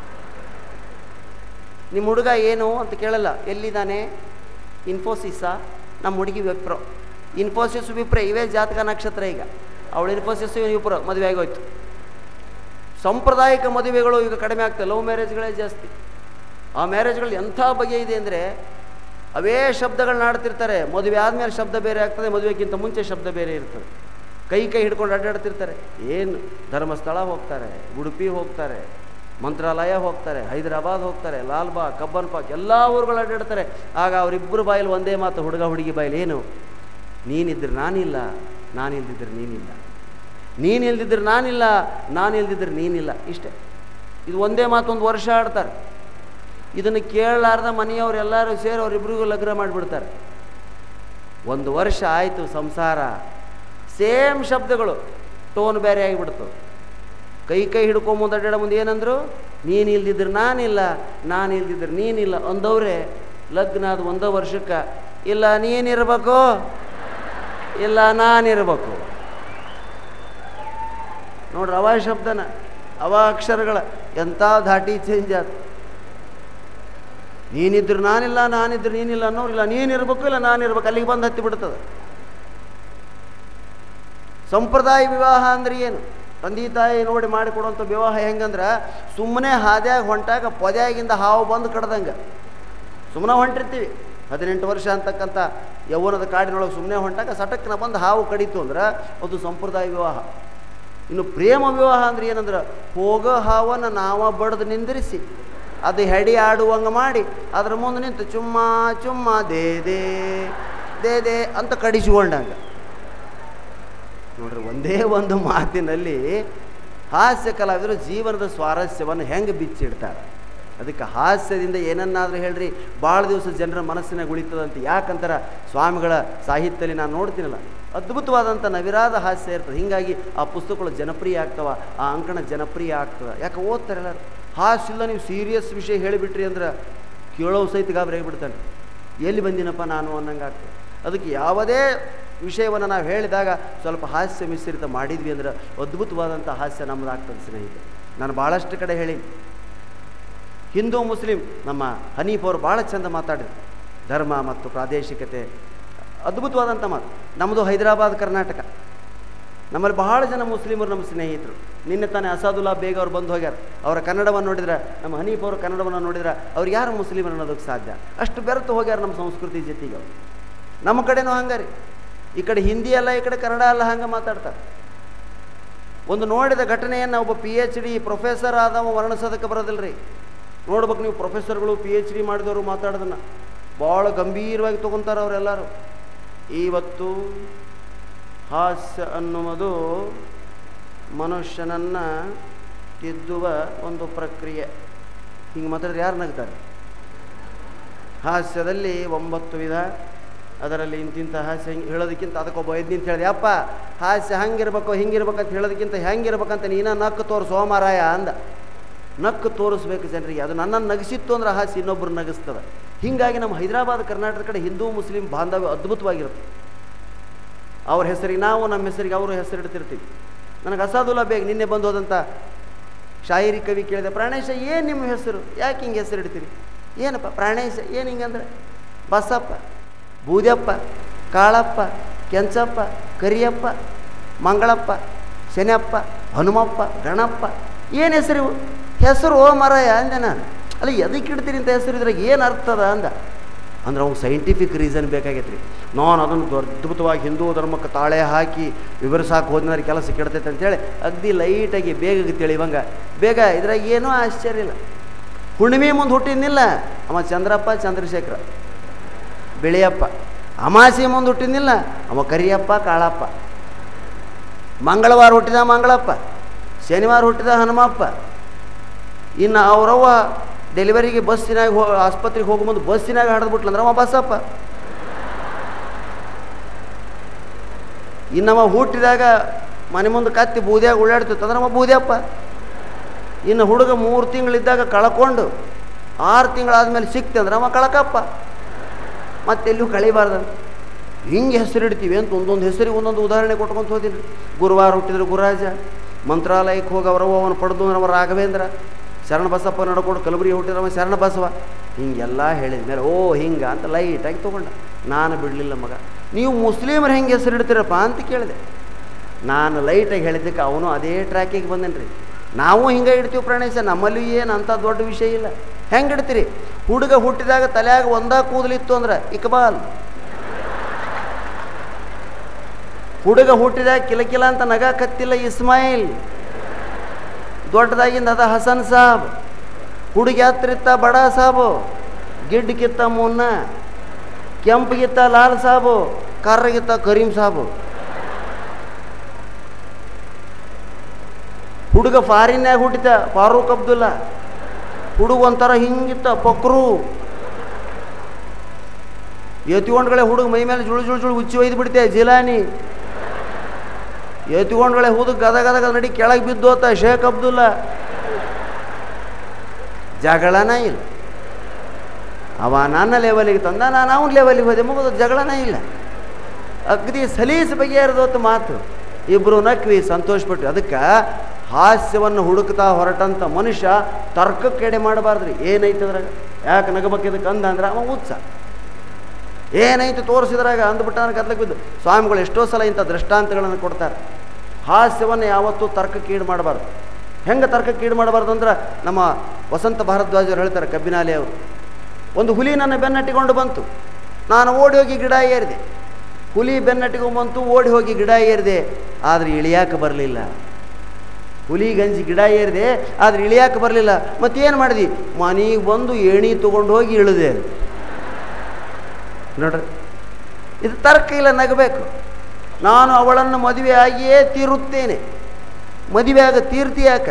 ನಿಮ್ಮ ಹುಡುಗ ಏನು ಅಂತ ಕೇಳಲ್ಲ ಎಲ್ಲಿದ್ದಾನೆ ಇನ್ಫೋಸಿಸ್ಸಾ ನಮ್ಮ ಹುಡುಗಿ ವಿಪ್ರೋ ಇನ್ಫೋಸಿಸ್ ವಿಪ್ರ ಇವೇ ಜಾತಕ ನಕ್ಷತ್ರ ಈಗ ಅವಳು ಇನ್ಫೋಸಿಸ್ ವಿಪ್ರೋ ಮದುವೆ ಆಗೋಯ್ತು ಸಾಂಪ್ರದಾಯಿಕ ಮದುವೆಗಳು ಈಗ ಕಡಿಮೆ ಆಗ್ತವೆ ಲವ್ ಮ್ಯಾರೇಜ್ಗಳೇ ಜಾಸ್ತಿ ಆ ಮ್ಯಾರೇಜ್ಗಳು ಎಂಥ ಬಗೆ ಇದೆ ಅಂದರೆ ಅವೇ ಶಬ್ದಗಳನ್ನ ಆಡ್ತಿರ್ತಾರೆ ಮದುವೆ ಆದಮೇಲೆ ಶಬ್ದ ಬೇರೆ ಆಗ್ತದೆ ಮದುವೆಗಿಂತ ಮುಂಚೆ ಶಬ್ದ ಬೇರೆ ಇರ್ತದೆ ಕೈ ಕೈ ಹಿಡ್ಕೊಂಡು ಅಡ್ಡಾಡ್ತಿರ್ತಾರೆ ಏನು ಧರ್ಮಸ್ಥಳ ಹೋಗ್ತಾರೆ ಉಡುಪಿ ಹೋಗ್ತಾರೆ ಮಂತ್ರಾಲಯ ಹೋಗ್ತಾರೆ ಹೈದರಾಬಾದ್ ಹೋಗ್ತಾರೆ ಲಾಲ್ಬಾಗ್ ಕಬ್ಬನ್ ಪಾಕ್ ಎಲ್ಲ ಊರುಗಳು ಅಡ್ಡಾಡ್ತಾರೆ ಆಗ ಅವರಿಬ್ಬರು ಬಾಯಲ್ಲಿ ಒಂದೇ ಮಾತು ಹುಡುಗ ಹುಡುಗಿ ಬಾಯಲ್ಲಿ ಏನು ನೀನಿದ್ರೆ ನಾನಿಲ್ಲ ನಾನಿಲ್ದಿದ್ರೆ ನೀನಿಲ್ಲ ನೀನು ಇಲ್ದಿದ್ರೆ ನಾನಿಲ್ಲ ನಾನು ಇಲ್ದಿದ್ರೆ ನೀನಿಲ್ಲ ಇಷ್ಟೇ ಇದು ಒಂದೇ ಮಾತೊಂದು ವರ್ಷ ಆಡ್ತಾರೆ ಇದನ್ನು ಕೇಳಲಾರ್ದ ಮನೆಯವ್ರು ಎಲ್ಲರೂ ಸೇರಿ ಅವರಿಬ್ಬರಿಗೂ ಲಗ್ನ ಮಾಡಿಬಿಡ್ತಾರೆ ಒಂದು ವರ್ಷ ಆಯಿತು ಸಂಸಾರ ಸೇಮ್ ಶಬ್ದಗಳು ಟೋನ್ ಬೇರೆ ಆಗಿಬಿಡ್ತು ಕೈ ಕೈ ಹಿಡ್ಕೊಂಬಂದು ಅಡ್ಡಾಡ ಮುಂದೆ ಏನಂದ್ರು ನೀನು ಇಲ್ದಿದ್ರೆ ನಾನಿಲ್ಲ ನಾನು ಇಲ್ದಿದ್ರೆ ನೀನಿಲ್ಲ ಅಂದವ್ರೆ ಲಗ್ನ ಆದ ಒಂದೇ ವರ್ಷಕ್ಕೆ ಇಲ್ಲ ನೀನಿರ್ಬೇಕು ಇಲ್ಲ ನಾನಿರ್ಬೇಕು ನೋಡ್ರಿ ಅವ ಶಬ್ದನ ಅವ ಅಕ್ಷರಗಳ ಎಂಥ ಧಾಟಿ ಚೇಂಜ್ ಆದ ನೀನಿದ್ರು ನಾನಿಲ್ಲ ನಾನಿದ್ರು ನೀನಿಲ್ಲ ಅನ್ನೋರಿಲ್ಲ ನೀನಿರ್ಬೇಕು ಇಲ್ಲ ನಾನಿರ್ಬೇಕು ಅಲ್ಲಿಗೆ ಬಂದು ಹತ್ತಿ ಬಿಡ್ತದೆ ಸಂಪ್ರದಾಯ ವಿವಾಹ ಅಂದ್ರೆ ಏನು ತಂದೆ ತಾಯಿ ನೋಡಿ ಮಾಡಿಕೊಡುವಂಥ ವಿವಾಹ ಹೆಂಗಂದ್ರೆ ಸುಮ್ಮನೆ ಹಾದ್ಯಾಗ ಹೊಂಟಾಗ ಪೊದ್ಯಾಗಿಂದ ಹಾವು ಬಂದು ಕಡ್ದಂಗೆ ಸುಮ್ಮನೆ ಹೊಂಟಿರ್ತೀವಿ ಹದಿನೆಂಟು ವರ್ಷ ಅಂತಕ್ಕಂಥ ಯೌವನದ ಕಾಡಿನೊಳಗೆ ಸುಮ್ಮನೆ ಹೊಂಟಾಗ ಸಟಕ್ನ ಬಂದು ಹಾವು ಕಡಿತು ಅಂದ್ರೆ ಅದು ಸಂಪ್ರದಾಯ ವಿವಾಹ ಇನ್ನು ಪ್ರೇಮ ವಿವಾಹ ಅಂದ್ರೆ ಏನಂದ್ರೆ ಹೋಗೋ ಹಾವನ್ನು ನಾವ ಬಡ್ದು ನಿಂದಿರಿಸಿ ಅದು ಹೆಡಿ ಆಡುವಂಗೆ ಮಾಡಿ ಅದ್ರ ಮುಂದೆ ನಿಂತು ಚುಮ್ಮ ಚುಮ್ಮ ದೇ ದೇ ದೇ ದೇ ಅಂತ ಕಡಿಸಿಕೊಂಡಂಗ ನೋಡ್ರಿ ಒಂದೇ ಒಂದು ಮಾತಿನಲ್ಲಿ ಹಾಸ್ಯ ಕಲಾವಿದರು ಜೀವನದ ಸ್ವಾರಸ್ಯವನ್ನು ಹೆಂಗೆ ಬಿಚ್ಚಿಡ್ತಾರೆ ಅದಕ್ಕೆ ಹಾಸ್ಯದಿಂದ ಏನನ್ನಾದರೂ ಹೇಳ್ರಿ ಭಾಳ ದಿವಸ ಜನರ ಮನಸ್ಸಿನಾಗ ಉಳಿತದಂತ ಯಾಕಂತಾರ ಸ್ವಾಮಿಗಳ ಸಾಹಿತ್ಯದಲ್ಲಿ ನಾನು ನೋಡ್ತೀನಲ್ಲ ಅದ್ಭುತವಾದಂಥ ನವಿರಾದ ಹಾಸ್ಯ ಇರ್ತದೆ ಹೀಗಾಗಿ ಆ ಪುಸ್ತಕಗಳು ಜನಪ್ರಿಯ ಆಗ್ತವ ಆ ಅಂಕಣ ಜನಪ್ರಿಯ ಆಗ್ತದೆ ಯಾಕೆ ಓದ್ತಾರೆ ಎಲ್ಲರೂ ಹಾಸ್ಯ ಇಲ್ಲ ನೀವು ಸೀರಿಯಸ್ ವಿಷಯ ಹೇಳಿಬಿಟ್ರಿ ಅಂದ್ರೆ ಕೇಳೋ ಸಹಿತ ಗಾಬರಿ ಆಗಿಬಿಡ್ತಾನೆ ಎಲ್ಲಿ ಬಂದಿನಪ್ಪ ನಾನು ಅನ್ನಂಗೆ ಆಗ್ತದೆ ಅದಕ್ಕೆ ಯಾವುದೇ ವಿಷಯವನ್ನು ನಾವು ಹೇಳಿದಾಗ ಸ್ವಲ್ಪ ಹಾಸ್ಯ ಮಿಶ್ರಿತ ಮಾಡಿದ್ವಿ ಅಂದ್ರೆ ಅದ್ಭುತವಾದಂಥ ಹಾಸ್ಯ ನಮ್ಮದು ಆಗ್ತದೆ ಸ್ನೇಹಿತರೆ ನಾನು ಭಾಳಷ್ಟು ಕಡೆ ಹೇಳೀನಿ ಹಿಂದೂ ಮುಸ್ಲಿಂ ನಮ್ಮ ಹನೀಫ್ ಅವರು ಭಾಳ ಚಂದ ಮಾತಾಡಿದ್ರು ಧರ್ಮ ಮತ್ತು ಪ್ರಾದೇಶಿಕತೆ ಅದ್ಭುತವಾದಂಥ ಮಾತು ನಮ್ಮದು ಹೈದರಾಬಾದ್ ಕರ್ನಾಟಕ ನಮ್ಮಲ್ಲಿ ಬಹಳ ಜನ ಮುಸ್ಲಿಮರು ನಮ್ಮ ಸ್ನೇಹಿತರು ನಿನ್ನೆ ತಾನೇ ಅಸಾದುಲ್ಲಾ ಬೇಗ ಅವ್ರು ಬಂದು ಹೋಗ್ಯಾರ ಅವರ ಕನ್ನಡವನ್ನು ನೋಡಿದ್ರೆ ನಮ್ಮ ಹನೀಫ್ ಅವರ ಕನ್ನಡವನ್ನು ನೋಡಿದ್ರೆ ಅವ್ರು ಯಾರು ಮುಸ್ಲಿಮರು ಅನ್ನೋದಕ್ಕೆ ಸಾಧ್ಯ ಅಷ್ಟು ಬೆರೆತು ಹೋಗ್ಯಾರ ನಮ್ಮ ಸಂಸ್ಕೃತಿ ಜೊತೆಗೆ ಅವ್ರು ನಮ್ಮ ಕಡೆನೂ ಹಂಗಾರಿ ಈ ಕಡೆ ಹಿಂದಿ ಅಲ್ಲ ಈ ಕಡೆ ಕನ್ನಡ ಅಲ್ಲ ಹಂಗೆ ಮಾತಾಡ್ತಾರೆ ಒಂದು ನೋಡಿದ ಘಟನೆಯನ್ನು ಒಬ್ಬ ಪಿ ಎಚ್ ಡಿ ಪ್ರೊಫೆಸರ್ ಆದವ ವರ್ಣಿಸೋದಕ್ಕೆ ಬರೋದಿಲ್ಲ ನೋಡ್ಬೇಕು ನೀವು ಪ್ರೊಫೆಸರ್ಗಳು ಪಿ ಎಚ್ ಡಿ ಮಾಡಿದವರು ಮಾತಾಡೋದನ್ನು ಭಾಳ ಗಂಭೀರವಾಗಿ ತೊಗೊತಾರೆ ಅವರೆಲ್ಲರೂ ಇವತ್ತು ಹಾಸ್ಯ ಅನ್ನುವುದು ಮನುಷ್ಯನನ್ನು ತಿದ್ದುವ ಒಂದು ಪ್ರಕ್ರಿಯೆ ಹಿಂಗೆ ಮಾತಾಡಿದ್ರೆ ಯಾರು ನಗ್ತಾರೆ ಹಾಸ್ಯದಲ್ಲಿ ಒಂಬತ್ತು ವಿಧ ಅದರಲ್ಲಿ ಇಂತಿಂಥ ಹಾಸ್ಯ ಹಿಂಗೆ ಹೇಳೋದಕ್ಕಿಂತ ಅದಕ್ಕೊಬ್ಬ ವೈದ್ಯ ಅಂತ ಹೇಳಿದೆ ಅಪ್ಪ ಹಾಸ್ಯ ಹಂಗಿರ್ಬೇಕು ಹಿಂಗಿರ್ಬೇಕು ಅಂತ ಹೇಳೋದಕ್ಕಿಂತ ಹೆಂಗಿರ್ಬೇಕಂತ ನೀನ ನಕ್ಕು ತೋರಿಸು ಸೋಮಾರಾಯ ಅಂದ ನಕ್ಕು ತೋರಿಸ್ಬೇಕು ಜನರಿಗೆ ಅದು ನನ್ನನ್ನು ನಗಿಸಿತ್ತು ಅಂದ್ರೆ ಹಾಸ್ಯ ಇನ್ನೊಬ್ಬರು ನಗಿಸ್ತದೆ ಹೀಗಾಗಿ ನಮ್ಮ ಹೈದರಾಬಾದ್ ಕರ್ನಾಟಕದ ಕಡೆ ಹಿಂದೂ ಮುಸ್ಲಿಂ ಬಾಂಧವ್ಯ ಅದ್ಭುತವಾಗಿರುತ್ತೆ ಅವ್ರ ಹೆಸರಿಗೆ ನಾವು ನಮ್ಮ ಹೆಸರಿಗೆ ಅವರು ಹೆಸರಿಡ್ತಿರ್ತೀವಿ ನನಗೆ ಅಸಾದುಲ್ಲಾ ಬೇಗ ನಿನ್ನೆ ಬಂದು ಹೋದಂಥ ಶಾಯಿರಿ ಕವಿ ಕೇಳಿದೆ ಪ್ರಾಣೇಶ ಏನು ನಿಮ್ಮ ಹೆಸರು ಯಾಕೆ ಹಿಂಗೆ ಹೆಸರಿಡ್ತೀರಿ ಏನಪ್ಪ ಪ್ರಾಣೇಶ ಏನು ಹಿಂಗಂದ್ರೆ ಬಸಪ್ಪ ಬೂದ್ಯಪ್ಪ ಕಾಳಪ್ಪ ಕೆಂಚಪ್ಪ ಕರಿಯಪ್ಪ ಮಂಗಳಪ್ಪ ಶನಪ್ಪ ಹನುಮಪ್ಪ ಗಣಪ್ಪ ಏನು ಹೆಸರು ಇವು ಹೆಸರು ಓ ಮರಾಯ ಅಂದೆ ನಾನು ಅಲ್ಲ ಎದಕ್ಕೆ ಇಡ್ತೀರಿ ಅಂತ ಹೆಸರು ಇದ್ರಾಗ ಏನು ಅರ್ಥದ ಅಂದ ಅಂದ್ರೆ ಅವ್ನು ಸೈಂಟಿಫಿಕ್ ರೀಸನ್ ಬೇಕಾಗೈತೆ ರೀ ನಾನು ಅದನ್ನು ಅದ್ಭುತವಾಗಿ ಹಿಂದೂ ಧರ್ಮಕ್ಕೆ ತಾಳೆ ಹಾಕಿ ವಿವರಿಸಾಕೆ ಹೋದ್ಮೇಲೆ ಕೆಲಸ ಕೆಡ್ತೈತೆ ಅಂತೇಳಿ ಅಗ್ದಿ ಲೈಟಾಗಿ ಬೇಗ ತಿಳಿವಂಗ ಬೇಗ ಇದ್ರಾಗ ಏನೂ ಆಶ್ಚರ್ಯ ಇಲ್ಲ ಹುಣ್ಣಿಮೆ ಮುಂದೆ ಹುಟ್ಟಿದ್ನಿಲ್ಲ ಅವ ಚಂದ್ರಪ್ಪ ಚಂದ್ರಶೇಖರ ಬಿಳಿಯಪ್ಪ ಅಮಾಸಿ ಮುಂದೆ ಹುಟ್ಟಿದ್ನಿಲ್ಲ ಅವ ಕರಿಯಪ್ಪ ಕಾಳಪ್ಪ ಮಂಗಳವಾರ ಹುಟ್ಟಿದ ಮಂಗಳಪ್ಪ ಶನಿವಾರ ಹುಟ್ಟಿದ ಹನುಮಪ್ಪ ಇನ್ನು ಅವರವ್ವ ಡೆಲಿವರಿಗೆ ಬಸ್ಸಿನಾಗ ಹೋ ಆಸ್ಪತ್ರೆಗೆ ಹೋಗೋ ಮುಂದೆ ಬಸ್ಸಿನಾಗ ಹಡ್ದ್ಬಿಟ್ಲಂದ್ರೆ ಅವ ಬಸ್ಸಪ್ಪ ಇನ್ನವ ಹುಟ್ಟಿದಾಗ ಮನೆ ಮುಂದೆ ಕತ್ತಿ ಬೂದ್ಯಾಗ ಉಳ್ಳಾಡ್ತಿತ್ತು ಅಂದ್ರೆ ಅವ ಬೂದ್ಯಪ್ಪ ಇನ್ನು ಹುಡುಗ ಮೂರು ತಿಂಗಳಿದ್ದಾಗ ಕಳ್ಕೊಂಡು ಆರು ತಿಂಗಳಾದ್ಮೇಲೆ ಸಿಕ್ತೆ ಅಂದ್ರೆ ಅವ ಕಳಕಪ್ಪ ಮತ್ತೆಲ್ಲೂ ಕಳಿಬಾರ್ದಂತ ಹಿಂಗೆ ಹೆಸರಿಡ್ತೀವಿ ಅಂತ ಒಂದೊಂದು ಹೆಸರಿಗೆ ಒಂದೊಂದು ಉದಾಹರಣೆ ಕೊಟ್ಕೊಂತ ಹೋದಿನಿ ಗುರುವಾರ ಹುಟ್ಟಿದ್ರೆ ಗುರುರಾಜ ಮಂತ್ರಾಲಯಕ್ಕೆ ಹೋಗಿ ಅವರವ ಅವನು ಪಡೆದು ಅವ ರಾಘವೇಂದ್ರ ಶರಣ ಬಸಪ್ಪ ನಡ್ಕೊಂಡು ಕಲಬುರಗಿ ಹುಟ್ಟಿದ್ರವ ಶರಣ ಬಸವ ಹಿಂಗೆಲ್ಲ ಹೇಳಿದ ಮೇಲೆ ಓ ಹಿಂಗೆ ಅಂತ ಲೈಟಾಗಿ ತೊಗೊಂಡ ನಾನು ಬಿಡಲಿಲ್ಲ ಮಗ ನೀವು ಮುಸ್ಲಿಮರು ಹೆಂಗೆ ಹೆಸರಿಡ್ತೀರಪ್ಪ ಅಂತ ಕೇಳಿದೆ ನಾನು ಲೈಟಾಗಿ ಹೇಳಿದ್ದಕ್ಕೆ ಅವನು ಅದೇ ಟ್ರ್ಯಾಕಿಗೆ ಬಂದನು ರೀ ನಾವು ಹಿಂಗೆ ಇಡ್ತೀವಿ ಪ್ರಾಣೇಶ ನಮ್ಮಲ್ಲಿ ಏನು ಅಂಥ ದೊಡ್ಡ ವಿಷಯ ಇಲ್ಲ ಹೆಂಗೆ ಇಡ್ತೀರಿ ಹುಡುಗ ಹುಟ್ಟಿದಾಗ ತಲೆಯಾಗ ಒಂದ ಕೂದಲಿತ್ತು ಅಂದ್ರೆ ಇಕ್ಬಾಲ್ ಹುಡುಗ ಹುಟ್ಟಿದಾಗ ಕಿಲಕಿಲ ಅಂತ ನಗ ಕತ್ತಿಲ್ಲ ಇಸ್ಮಾಯಿಲ್ ದೊಡ್ಡದಾಗಿಂದ ಅದ ಹಸನ್ ಸಾಬ್ ಹುಡುಗಿ ಹತ್ರಿತ್ತ ಬಡ ಸಾಬು ಗಿಡ್ಡಕ್ಕಿತ್ತ ಮುನ್ನ ಕೆಂಪಗಿತ್ತ ಲಾಲ್ ಸಾಬು ಕರ್ರಗಿತ್ತ ಕರೀಂ ಸಾಬು ಹುಡುಗ ಫಾರಿನ್ಯಾಗ ಹುಟ್ಟಿತ ಫಾರೂಕ್ ಅಬ್ದುಲ್ಲಾ ಹುಡುಗ ಒಂಥರ ಹಿಂಗಿತ್ತ ಪಕ್ರು ಎತ್ಕೊಂಡ್ಗಳೇ ಹುಡುಗ ಮೈ ಮೇಲೆ ಜುಳು ಜುಳು ಜುಳು ಉಚ್ಚಿ ಒಯ್ದು ಬಿಡ್ತೆ ಜಿಲಾನಿ ಎತ್ಕೊಂಡ್ಗಳೇ ಹುಡುಗ ಗದ ಗದ ಗದ ನಡಿ ಕೆಳಗೆ ಬಿದ್ದೋತ ಶೇಖ್ ಅಬ್ದುಲ್ಲಾ ಜಗಳನ ಇಲ್ಲ ಅವ ನನ್ನ ಲೆವೆಲಿಗೆ ತಂದ ನಾನು ಅವನ ಲೆವೆಲಿಗೆ ಹೋದೆ ಮುಗಿದು ಜಗಳನ ಇಲ್ಲ ಅಗ್ದಿ ಸಲೀಸ್ ಬಗೆಹರಿದೋತು ಮಾತು ಇಬ್ಬರು ನಕ್ವಿ ಸಂತೋಷಪಟ್ವಿ ಅದಕ್ಕೆ ಹಾಸ್ಯವನ್ನು ಹುಡುಕ್ತಾ ಹೊರಟಂಥ ಮನುಷ್ಯ ತರ್ಕಕ್ಕೆ ಎಡೆ ಮಾಡಬಾರ್ದ್ರಿ ಏನೈತೆ ಅದ್ರಾಗ ಯಾಕೆ ನಗಬೇಕು ಇದಕ್ಕೆ ಅಂದ ಅಂದ್ರೆ ಅವ ಉತ್ಸ ಏನೈತೆ ತೋರಿಸಿದ್ರಾಗ ಅಂದ್ಬಿಟ್ಟಾನ ಕತ್ಲಕ್ಕೆ ಬಿದ್ದು ಸ್ವಾಮಿಗಳು ಎಷ್ಟೋ ಸಲ ಇಂಥ ದೃಷ್ಟಾಂತಗಳನ್ನು ಕೊಡ್ತಾರೆ ಹಾಸ್ಯವನ್ನು ಯಾವತ್ತೂ ತರ್ಕಕ್ಕೆ ಈಡು ಮಾಡಬಾರ್ದು ಹೆಂಗೆ ತರ್ಕಕ್ಕೆ ಈಡು ಮಾಡಬಾರ್ದು ಅಂದ್ರೆ ನಮ್ಮ ವಸಂತ ಭಾರದ್ವಾಜರು ಹೇಳ್ತಾರೆ ಕಬ್ಬಿನಾಲಿ ಅವರು ಒಂದು ಹುಲಿ ನನ್ನ ಬೆನ್ನಟ್ಟಿಕೊಂಡು ಬಂತು ನಾನು ಓಡಿ ಹೋಗಿ ಗಿಡ ಏರಿದೆ ಹುಲಿ ಬೆನ್ನಟ್ಟಿಕೊಂಡು ಬಂತು ಓಡಿ ಹೋಗಿ ಗಿಡ ಏರಿದೆ ಆದರೆ ಇಳಿಯಾಕೆ ಬರಲಿಲ್ಲ ಹುಲಿ ಗಂಜಿ ಗಿಡ ಏರಿದೆ ಆದರೆ ಇಳಿಯಾಕೆ ಬರಲಿಲ್ಲ ಮತ್ತೇನು ಮಾಡಿದಿ ಮನೆಗೆ ಬಂದು ಏಣಿ ತೊಗೊಂಡು ಹೋಗಿ ಇಳಿದೆ ನೋಡ್ರಿ ಇದು ತರ್ಕ ಇಲ್ಲ ನಗಬೇಕು ನಾನು ಅವಳನ್ನು ಮದುವೆ ಆಗಿಯೇ ತೀರುತ್ತೇನೆ ಮದುವೆ ಆಗ ತೀರ್ತಿ ಯಾಕ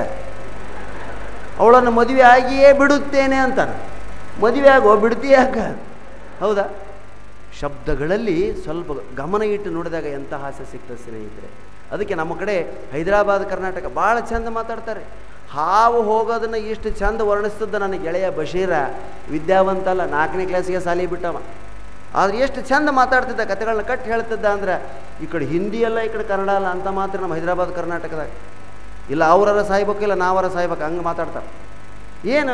ಅವಳನ್ನು ಮದುವೆ ಆಗಿಯೇ ಬಿಡುತ್ತೇನೆ ಅಂತಾನೆ ಮದುವೆ ಆಗೋ ಬಿಡ್ತಿ ಯಾಕ ಹೌದಾ ಶಬ್ದಗಳಲ್ಲಿ ಸ್ವಲ್ಪ ಗಮನ ಇಟ್ಟು ನೋಡಿದಾಗ ಎಂಥ ಹಾಸ್ಯ ಸಿಗ್ತದೆ ಸ್ನೇಹಿತರೆ ಅದಕ್ಕೆ ನಮ್ಮ ಕಡೆ ಹೈದರಾಬಾದ್ ಕರ್ನಾಟಕ ಭಾಳ ಚಂದ ಮಾತಾಡ್ತಾರೆ ಹಾವು ಹೋಗೋದನ್ನು ಇಷ್ಟು ಚಂದ ವರ್ಣಿಸ್ತದ ನನ್ನ ಗೆಳೆಯ ಬಶೀರ ವಿದ್ಯಾವಂತ ಅಲ್ಲ ನಾಲ್ಕನೇ ಕ್ಲಾಸಿಗೆ ಸಾಲಿ ಬಿಟ್ಟವ ಆದ್ರೆ ಎಷ್ಟು ಚಂದ ಮಾತಾಡ್ತಿದ್ದ ಕತೆಗಳನ್ನ ಕಟ್ಟಿ ಹೇಳ್ತಿದ್ದ ಅಂದ್ರೆ ಈ ಕಡೆ ಹಿಂದಿ ಅಲ್ಲ ಈ ಕಡೆ ಕನ್ನಡ ಅಲ್ಲ ಅಂತ ಮಾತ್ರ ನಮ್ಮ ಹೈದರಾಬಾದ್ ಕರ್ನಾಟಕದಾಗ ಇಲ್ಲ ಅವರರ ಸಾಯ್ಬೇಕು ಇಲ್ಲ ನಾವರ ಸಾಯ್ಬೇಕು ಹಂಗೆ ಮಾತಾಡ್ತಾರೆ ಏನು